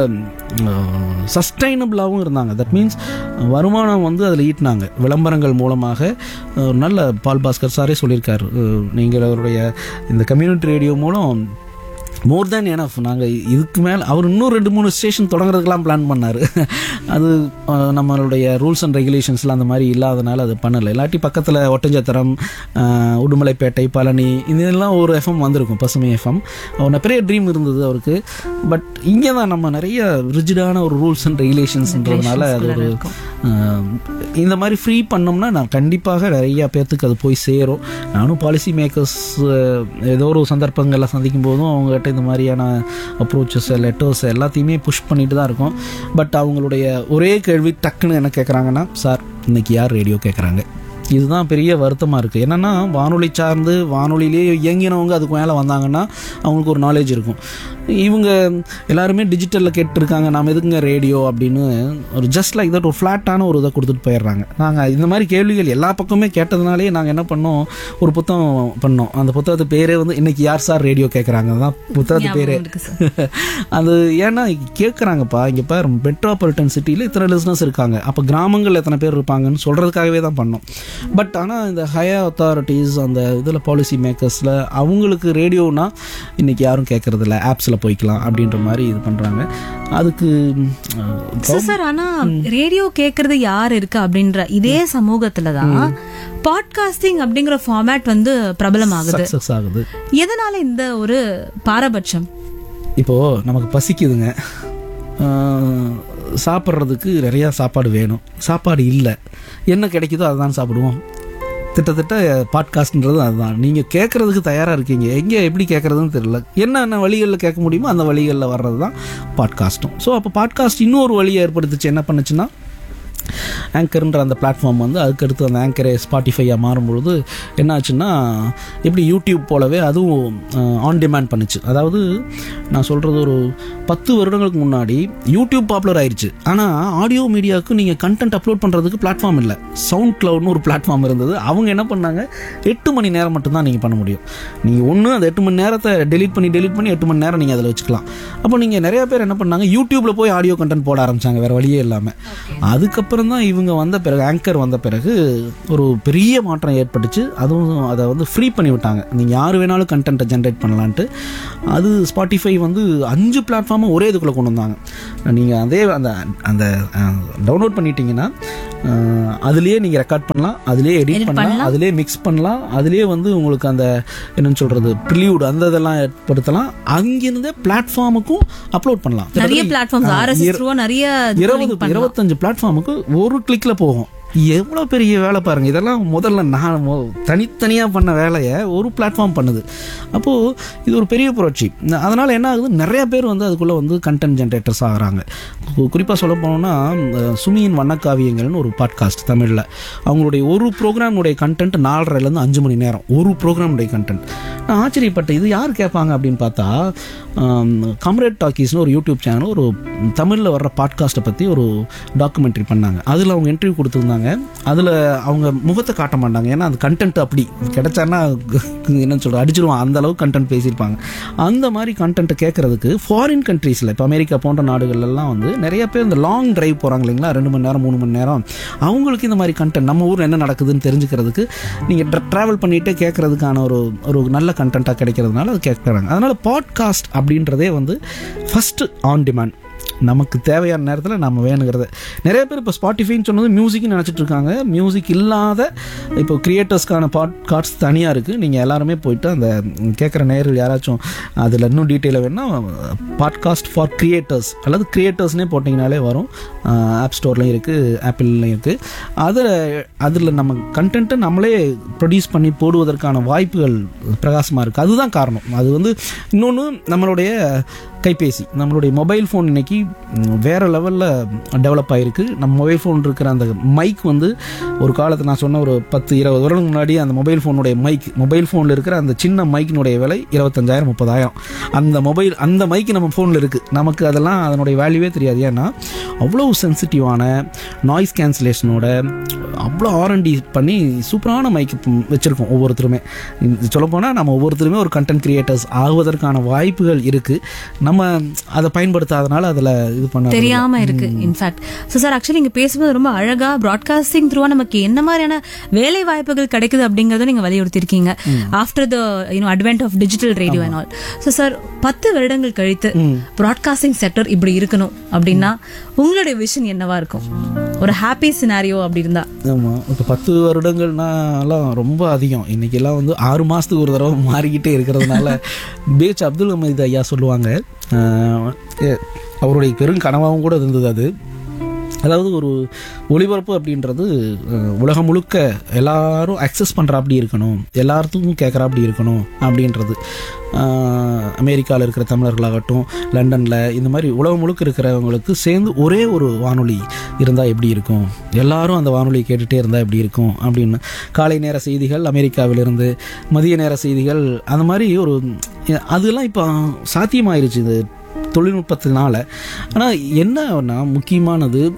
சஸ்டைனபிளாகவும் இருந்தாங்க தட் மீன்ஸ் வருமானம் வந்து அதில் ஈட்டினாங்க விளம்பரங்கள் மூலமாக அஹ், நல்ல பால் பாஸ்கர் சாரே சொல்லியிருக்காரு அஹ், நீங்கள் அவருடைய இந்த கம்யூனிட்டி ரேடியோ மூலம் மோர் தேன் எனஃப் நாங்கள் இதுக்கு மேலே அவர் இன்னும் ரெண்டு மூணு ஸ்டேஷன் தொடங்குறதுக்கெலாம் பிளான் பண்ணார் அது அஹ், நம்மளுடைய ரூல்ஸ் அண்ட் ரெகுலேஷன்ஸ்லாம் அந்த மாதிரி இல்லாதனால அது பண்ணலை இல்லாட்டி பக்கத்தில் ஒட்டஞ்சத்திரம் அஹ், உடுமலைப்பேட்டை பழனி இதெல்லாம் ஒரு எஃப்எம் வந்திருக்கும் பசுமை எஃப்எம் அவர் பெரிய ட்ரீம் இருந்தது அவருக்கு பட் இங்கே தான் நம்ம நிறைய ரிஜிடான ஒரு ரூல்ஸ் அண்ட் ரெகுலேஷன்ஸ்ன்றதுனால அது ஒரு அஹ், இந்த மாதிரி ஃப்ரீ பண்ணோம்னா நான் கண்டிப்பாக நிறைய பேர்த்துக்கு அது போய் சேரும் நானும் பாலிசி மேக்கர்ஸ் ஏதோ ஒரு சந்தர்ப்பங்களில் சந்திக்கும் போதும் அவங்ககிட்ட இந்த மாதிரியான அப்ரோச்சஸ் லெட்டர்ஸ் எல்லாத்தையுமே புஷ் பண்ணிட்டு தான் இருக்கோம் பட் அவங்களுடைய ஒரே கேள்வி டக்குன்னு என்ன கேட்குறாங்கன்னா சார் இன்னைக்கு யார் ரேடியோ கேட்குறாங்க இதுதான் பெரிய வருத்தமாக இருக்குது என்னென்னா வானொலி சார்ந்து வானொலியிலே இயங்கினவங்க அதுக்கு மேலே வந்தாங்கன்னா அவங்களுக்கு ஒரு நாலேஜ் இருக்கும் இவங்க எல்லாருமே டிஜிட்டலில் கேட்டுருக்காங்க நாம் எதுக்குங்க ரேடியோ அப்படின்னு ஒரு ஜஸ்ட் லைக் தட் ஒரு ஃப்ளாட்டான ஒரு இதை கொடுத்துட்டு போயிடுறாங்க நாங்கள் இந்த மாதிரி கேள்விகள் எல்லா பக்கமே கேட்டதுனாலே நாங்கள் என்ன பண்ணோம் ஒரு புத்தகம் பண்ணோம் அந்த புத்தகத்து பேரே வந்து இன்னைக்கு யார் சார் ரேடியோ கேட்குறாங்க தான் புத்தகத்து பேரே இருக்கு சார் அது ஏன்னா கேட்குறாங்கப்பா இங்கே பாரு மெட்ரோபாலிட்டன் சிட்டியில் இத்தனை லிஸ்னஸ் இருக்காங்க அப்போ கிராமங்களில் எத்தனை பேர் இருப்பாங்கன்னு சொல்கிறதுக்காகவே தான் பண்ணோம் பட் ஆனால் இந்த ஹையர் அத்தாரிட்டிஸ் அந்த இதில் பாலிசி மேக்கர்ஸில் அவங்களுக்கு ரேடியோனா இன்றைக்கி யாரும் கேட்குறதில்ல ஆப்ஸில் போய்க்கலாம் அப்படின்ற மாதிரி இது பண்ணுறாங்க அதுக்கு So, சார் ஆனா ரேடியோ கேக்குறது யார் இருக்கு அப்படின்ற இதே சமூகத்துல தான் பாட்காஸ்டிங் அப்படிங்கிற ஃபார்மேட் வந்து பிரபலமாகுது சக்ஸஸ் ஆகுது எதனால இந்த ஒரு பாரபட்சம் இப்போது நமக்கு பசிக்குதுங்க ஆஹ், சாப்பிட்றதுக்கு நிறையா சாப்பாடு வேணும் சாப்பாடு இல்லை என்ன கிடைக்குதோ அதுதான் சாப்பிடுவோம் திட்டத்தட்ட பாட்காஸ்ட்ன்றது அதுதான் நீங்கள் கேட்குறதுக்கு தயாராக இருக்கீங்க எங்கே எப்படி கேட்குறதுன்னு தெரியல என்னென்ன வழிகளில் கேட்க முடியுமோ அந்த வழிகளில் வர்றது தான் பாட்காஸ்ட்டும் ஸோ அப்போ பாட்காஸ்ட் இன்னொரு வழியை ஏற்படுத்துச்சு என்ன பண்ணுச்சுன்னா ஆங்கர்ன்ற அந்த பிளாட்ஃபார்ம் வந்து அதுக்கடுத்து அந்த ஆங்கரே ஸ்பாட்டிஃபையாக மாறும்பொழுது என்ன ஆச்சுன்னா எப்படி யூடியூப் போலவே அதுவும் ஆன் டிமாண்ட் பண்ணுச்சு அதாவது நான் சொல்கிறது ஒரு பத்து வருடங்களுக்கு முன்னாடி யூடியூப் பாப்புலர் ஆயிடுச்சு ஆனால் ஆடியோ மீடியாவுக்கு நீங்கள் கண்டென்ட் அப்லோட் பண்ணுறதுக்கு பிளாட்ஃபார்ம் இல்லை சவுண்ட் க்ளவுட்னு ஒரு பிளாட்ஃபார்ம் இருந்தது அவங்க என்ன பண்ணாங்க எட்டு மணி நேரம் மட்டும்தான் நீங்கள் பண்ண முடியும் நீங்கள் ஒன்று அந்த எட்டு மணி நேரத்தை டெலீட் பண்ணி டெலீட் பண்ணி எட்டு மணி நேரம் நீங்கள் அதில் வச்சுக்கலாம் அப்போ நீங்கள் நிறைய பேர் என்ன பண்ணாங்க யூடியூப்பில் போய் ஆடியோ கண்டென்ட் போட ஆரம்பிச்சாங்க வேறு வழியே இல்லாமல் அதுக்கப்புறம் தான் இவங்க வந்த பிறகு ஆங்கர் வந்த பிறகு ஒரு பெரிய மாற்றம் ஏற்பட்டுச்சு அதுவும் அதை வந்து ஃப்ரீ பண்ணி விட்டாங்க நீங்கள் யார் வேணாலும் கண்டென்ட்டை ஜென்ரேட் பண்ணலான்ட்டு அது ஸ்பாட்டிஃபை வந்து அஞ்சு பிளாட்ஃபார்மை ஒரே இதுக்குள்ளே கொண்டு வந்தாங்க நீங்கள் அதே அந்த அந்த டவுன்லோட் பண்ணிட்டீங்கன்னா அஹ், அதுலயே நீங்கள் ரெக்கார்ட் பண்ணலாம் அதுலயே எடிட் பண்ணலாம் அதுலயே மிக்ஸ் பண்ணலாம் அதுலயே வந்து உங்களுக்கு அந்த என்னன்னு சொல்றது ப்ரிலியூட் அந்த இதெல்லாம் ஏற்படுத்தலாம் அங்கிருந்தே பிளாட்ஃபார்முக்கும் அப்லோட் பண்ணலாம் நிறைய பிளாட்ஃபார்ம்ஸ் ஆர்எஸ்எஸ் த்ரூவா நிறைய இருபது இருபத்தஞ்சு பிளாட்ஃபார்முக்கு ஒரு கிளிக்ல போகும் எவ்வளோ பெரிய வேலை பாருங்க இதெல்லாம் முதல்ல நான் மொ- தனித்தனியா பண்ண வேலையை ஒரு பிளாட்ஃபார்ம் பண்ணுது அப்போ இது ஒரு பெரிய புரட்சி ந- அதனால என்ன ஆகுது நிறைய பேர் வந்து அதுக்குள்ள வந்து கண்டென்ட் ஜென்ரேட்டர்ஸ் ஆகுறாங்க கு- குறிப்பா சொல்ல போனோம்னா அஹ், சுமியின் வண்ணக்காவியங்கள்னு ஒரு பாட்காஸ்ட் தமிழ்ல அவங்களுடைய ஒரு ப்ரோக்ராமுடைய கண்டென்ட் நாலரைலேருந்து அஞ்சு மணி நேரம் ஒரு ப்ரோக்ராமுடைய கண்டென்ட் நான் ஆச்சரியப்பட்டேன் இது யார் கேட்பாங்க அப்படின்னு பார்த்தா கம்ரேட் டாக்கீஸ்னு ஒரு யூடியூப் சேனல் ஒரு தமிழில் வர்ற பாட்காஸ்ட்டை பற்றி ஒரு டாக்குமெண்ட்ரி பண்ணாங்க அதில் அவங்க இன்டர்வியூ கொடுத்துருந்தாங்க அதில் அவங்க முகத்தை காட்ட மாட்டாங்க ஏன்னா அந்த கண்டென்ட் அப்படி கிடைச்சான்னா என்னன்னு சொல்ற அடிச்சிருவான் அந்த அளவுக்கு கண்டென்ட் பேசியிருப்பாங்க அந்த மாதிரி கண்டென்ட்டை கேட்கறதுக்கு ஃபாரின் கண்ட்ரீஸில் இப்போ அமெரிக்கா போன்ற நாடுகள்ல எல்லாம் வந்து நிறைய பேர் இந்த லாங் டிரைவ் போகிறாங்க இல்லைங்களா ரெண்டு மணி நேரம் மூணு மணி நேரம் அவங்களுக்கு இந்த மாதிரி கண்டென்ட் நம்ம ஊரில் என்ன நடக்குதுன்னு தெரிஞ்சுக்கிறதுக்கு நீங்கள் ட்ராவல் பண்ணிட்டு கேட்கறதுக்கான ஒரு ஒரு நல்ல கண்டென்ட்டாக கிடைக்கிறதுனால அது கேட்குறாங்க அதனால பாட்காஸ்ட் அப்படின்றதே வந்து ஃபர்ஸ்ட் ஆன் டிமாண்ட் நமக்கு தேவையான நேரத்தில் நம்ம வேணுங்கிறத நிறைய பேர் இப்போ ஸ்பாட்டிஃபைன்னு சொன்னது மியூசிக்னு நினச்சிட்டு இருக்காங்க மியூசிக் இல்லாத இப்போ கிரியேட்டர்ஸ்க்கான பாட்காஸ்ட் தனியாக இருக்குது நீங்கள் எல்லாருமே போயிட்டு அந்த கேட்குற நேரில் யாராச்சும் அதில் இன்னும் டீட்டெயிலாக வேணால் பாட்காஸ்ட் ஃபார் கிரியேட்டர்ஸ் அல்லது கிரியேட்டர்ஸ்னே போட்டிங்கனாலே வரும் ஆப் ஸ்டோர்லையும் இருக்குது ஆப்பிள்லையும் இருக்குது அதில் அதில் நம்ம கண்டென்ட்டை நம்மளே ப்ரொடியூஸ் பண்ணி போடுவதற்கான வாய்ப்புகள் பிரகாசமாக இருக்குது அதுதான் காரணம் அது வந்து இன்னொன்று நம்மளுடைய கைபேசி நம்மளுடைய மொபைல் ஃபோன் இன்னைக்கு ம், வேற லெவலில் டெவலப் ஆகிருக்கு நம்ம மொபைல் ஃபோன் இருக்கிற அந்த மைக் வந்து ஒரு காலத்தில் நான் சொன்ன ஒரு பத்து இருபது வருடம் முன்னாடி அந்த மொபைல் ஃபோனுடைய மைக் மொபைல் ஃபோனில் இருக்கிற அந்த சின்ன மைக்கினுடைய விலை இருபத்தஞ்சாயிரம் முப்பதாயிரம் அந்த மொபைல் அந்த மைக் நம்ம ஃபோனில் இருக்குது நமக்கு அதெல்லாம் அதனுடைய வேல்யூவே தெரியாது ஏன்னா அவ்வளோ சென்சிட்டிவான நாய்ஸ் கேன்சலேஷனோட அவ்வளோ ஆர்என்டி பண்ணி சூப்பரான மைக் வச்சுருக்கோம் ஒவ்வொருத்தருமே சொல்லப்போனால் நம்ம ஒவ்வொருத்தருமே ஒரு கண்டென்ட் கிரியேட்டர்ஸ் ஆகுவதற்கான வாய்ப்புகள் இருக்குது நம்ம அதை பயன்படுத்தாதனால அதில் இது பண்ண தெரியாம இருக்கு இன்ஃபேக்ட் ஸோ சார் ஆக்சுவலி நீங்க பேசும்போது ரொம்ப அழகா ப்ராட்காஸ்டிங் த்ரூவா நமக்கு என்ன மாதிரியான வேலை வாய்ப்புகள் கிடைக்குது அப்படிங்கறத நீங்க வலியுறுத்திருக்கீங்க after the you know advent of digital radio and all so sir பத்து வருடங்கள் கழித்து ப்ராட்காஸ்டிங் செக்டர் இப்படி இருக்கணும் அப்படின்னா உங்களுடைய விஷன் என்னவா இருக்கும் ஒரு ஹாப்பி சினாரியோ அப்படி இருந்தா ஆமாம் இப்போ பத்து வருடங்கள்னாலாம் ரொம்ப அதிகம் இன்னைக்கெல்லாம் வந்து ஆறு மாதத்துக்கு ஒரு தடவை மாறிக்கிட்டே இருக்கிறதுனால பேச் அப்துல் ஹமீத் ஐயா சொல்லுவாங்க ஆஹ், எ- அவருடைய பெரும் கனவாகவும் கூட இருந்தது அது அதாவது ஒரு ஒளிபரப்பு அப்படின்றது அஹ், உலகம் முழுக்க எல்லாரும் அக்சஸ் பண்ணுற அப்படி இருக்கணும் எல்லாத்துக்கும் கேட்குற அப்படி இருக்கணும் அப்படின்றது அமெரிக்காவில் இருக்கிற தமிழர்களாகட்டும் லண்டனில் இந்த மாதிரி உலகம் முழுக்க இருக்கிறவங்களுக்கு சேர்ந்து ஒரே ஒரு வானொலி இருந்தால் எப்படி இருக்கும் எல்லாரும் அந்த வானொலியை கேட்டுகிட்டே இருந்தால் எப்படி இருக்கும் அப்படின்னு காலை நேர செய்திகள் அமெரிக்காவிலிருந்து மதிய நேர செய்திகள் அந்த மாதிரி ஒரு அதெல்லாம் இப்போ சாத்தியமாயிருச்சு இது தொழில்நுட்பத்தினால ஆனால் என்னன்னா முக்கியமானது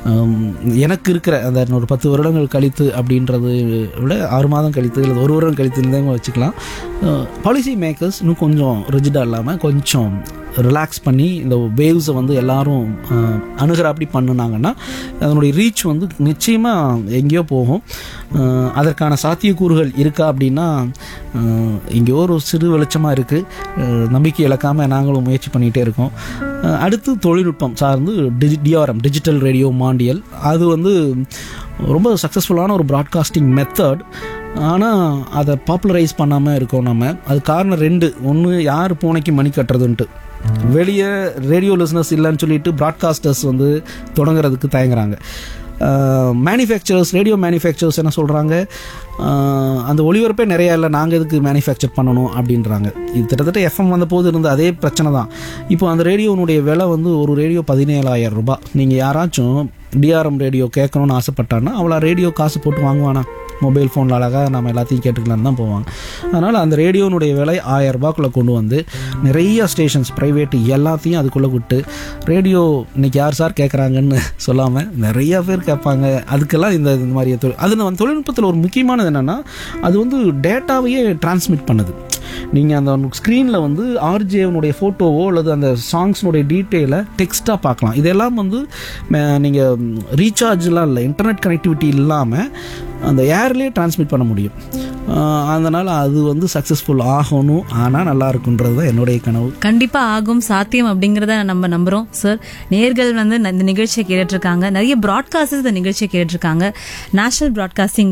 ஆம், எனக்கு இருக்கிற அந்த ஒரு பத்து வருடங்கள் கழித்து அப்படின்றது விட ஆறு மாதம் கழித்து இல்லை ஒரு வருடம் கழித்து இருந்தவங்க வச்சுக்கலாம் பாலிசி மேக்கர்ஸ் இன்னும் கொஞ்சம் ரிஜிடாக இல்லாமல் கொஞ்சம் ரிலாக்ஸ் பண்ணி இந்த வேவ்ஸை வந்து எல்லாரும் அஹ், அணுகிற அப்படி பண்ணுனாங்கன்னா அதனுடைய ரீச் வந்து நிச்சயமாக எங்கேயோ போகும் அஹ், அதற்கான சாத்தியக்கூறுகள் இருக்கா அப்படின்னா அஹ், எங்கேயோ ஒரு சிறு வெளிச்சமாக இருக்குது நம்பிக்கை இழக்காமல் நாங்களும் முயற்சி பண்ணிகிட்டே இருக்கோம் அஹ், அடுத்து தொழில்நுட்பம் சார்ந்து டிஜி டிஆர்எம் டிஜிட்டல் ரேடியோ மாண்டியல் அது வந்து ரொம்ப சக்ஸஸ்ஃபுல்லான ஒரு ப்ராட்காஸ்டிங் மெத்தட் ஆனால் அதை பாப்புலரைஸ் பண்ணாமல் இருக்கோம் நம்ம அது காரணம் ரெண்டு ஒன்று யார் பூனைக்கு மணி கட்டுறதுன்ட்டு வெளியே ரேடியோ லிசனர்ஸ் இல்லைன்னு சொல்லிட்டு ப்ராட்காஸ்டர்ஸ் வந்து தொடங்குறதுக்கு தயங்குறாங்க மேனுஃபேக்சரர்ஸ் ரேடியோ மேனுஃபேக்சரர்ஸ் என்ன சொல்கிறாங்க அந்த ஒளிபரப்பே நிறையா இல்லை நாங்கள் எதுக்கு மேனுஃபேக்சர் பண்ணணும் அப்படின்றாங்க இது கிட்டத்தட்ட எஃப்எம் வந்த போது இருந்த அதே பிரச்சனை தான் இப்போ அந்த ரேடியோனுடைய விலை வந்து ஒரு ரேடியோ பதினேழாயிரம் ரூபாய் நீங்கள் யாராச்சும் டிஆர்எம் ரேடியோ கேட்கணும்னு ஆசைப்பட்டான்னா அவ்வளோ ரேடியோ காசு போட்டு வாங்குவானா மொபைல் ஃபோனில் அழகாக நம்ம எல்லாத்தையும் கேட்டுக்கலாம்னு தான் போவாங்க அதனால் அந்த ரேடியோனுடைய விலை ஆயிரம் ரூபாய்க்குள்ளே கொண்டு வந்து நிறைய ஸ்டேஷன்ஸ் ப்ரைவேட் எல்லாத்தையும் அதுக்குள்ளே விட்டு ரேடியோ இன்னைக்கு யார் சார் கேட்குறாங்கன்னு சொல்லாமல் நிறைய பேர் கேட்பாங்க அதுக்கெல்லாம் இந்த இந்த மாதிரி தொழில் அது வந்து தொழில்நுட்பத்தில் ஒரு முக்கியமானது என்னென்னா அது வந்து டேட்டாவையே டிரான்ஸ்மிட் பண்ணுது நீங்கள் அந்த ஸ்க்ரீனில் வந்து ஆர்ஜேவனுடைய ஃபோட்டோவோ அல்லது அந்த சாங்ஸ்னுடைய டீட்டெயிலை டெக்ஸ்ட்டாக பார்க்கலாம் இதெல்லாம் வந்து நீங்கள் ரீசார்ஜ்லாம் இல்லை இன்டர்நெட் கனெக்டிவிட்டி இல்லாமல் அந்த ஏர்லேயே டிரான்ஸ்மிட் பண்ண முடியும் அதனால் அது வந்து சக்ஸஸ்ஃபுல் ஆகணும் ஆனால் நல்லா இருக்குன்றது தான் என்னுடைய கனவு கண்டிப்பா ஆகும் சாத்தியம் அப்படிங்கறத நம்ம நம்புறோம் சார் நேர்கள் வந்து இந்த நிகழ்ச்சியை கேட்டுட்டு இருக்காங்க நிறைய ப்ராட்காஸ்டர்ஸ் இந்த நிகழ்ச்சியை கேட்டுட்டு இருக்காங்க நேஷனல் ப்ராட்காஸ்டிங்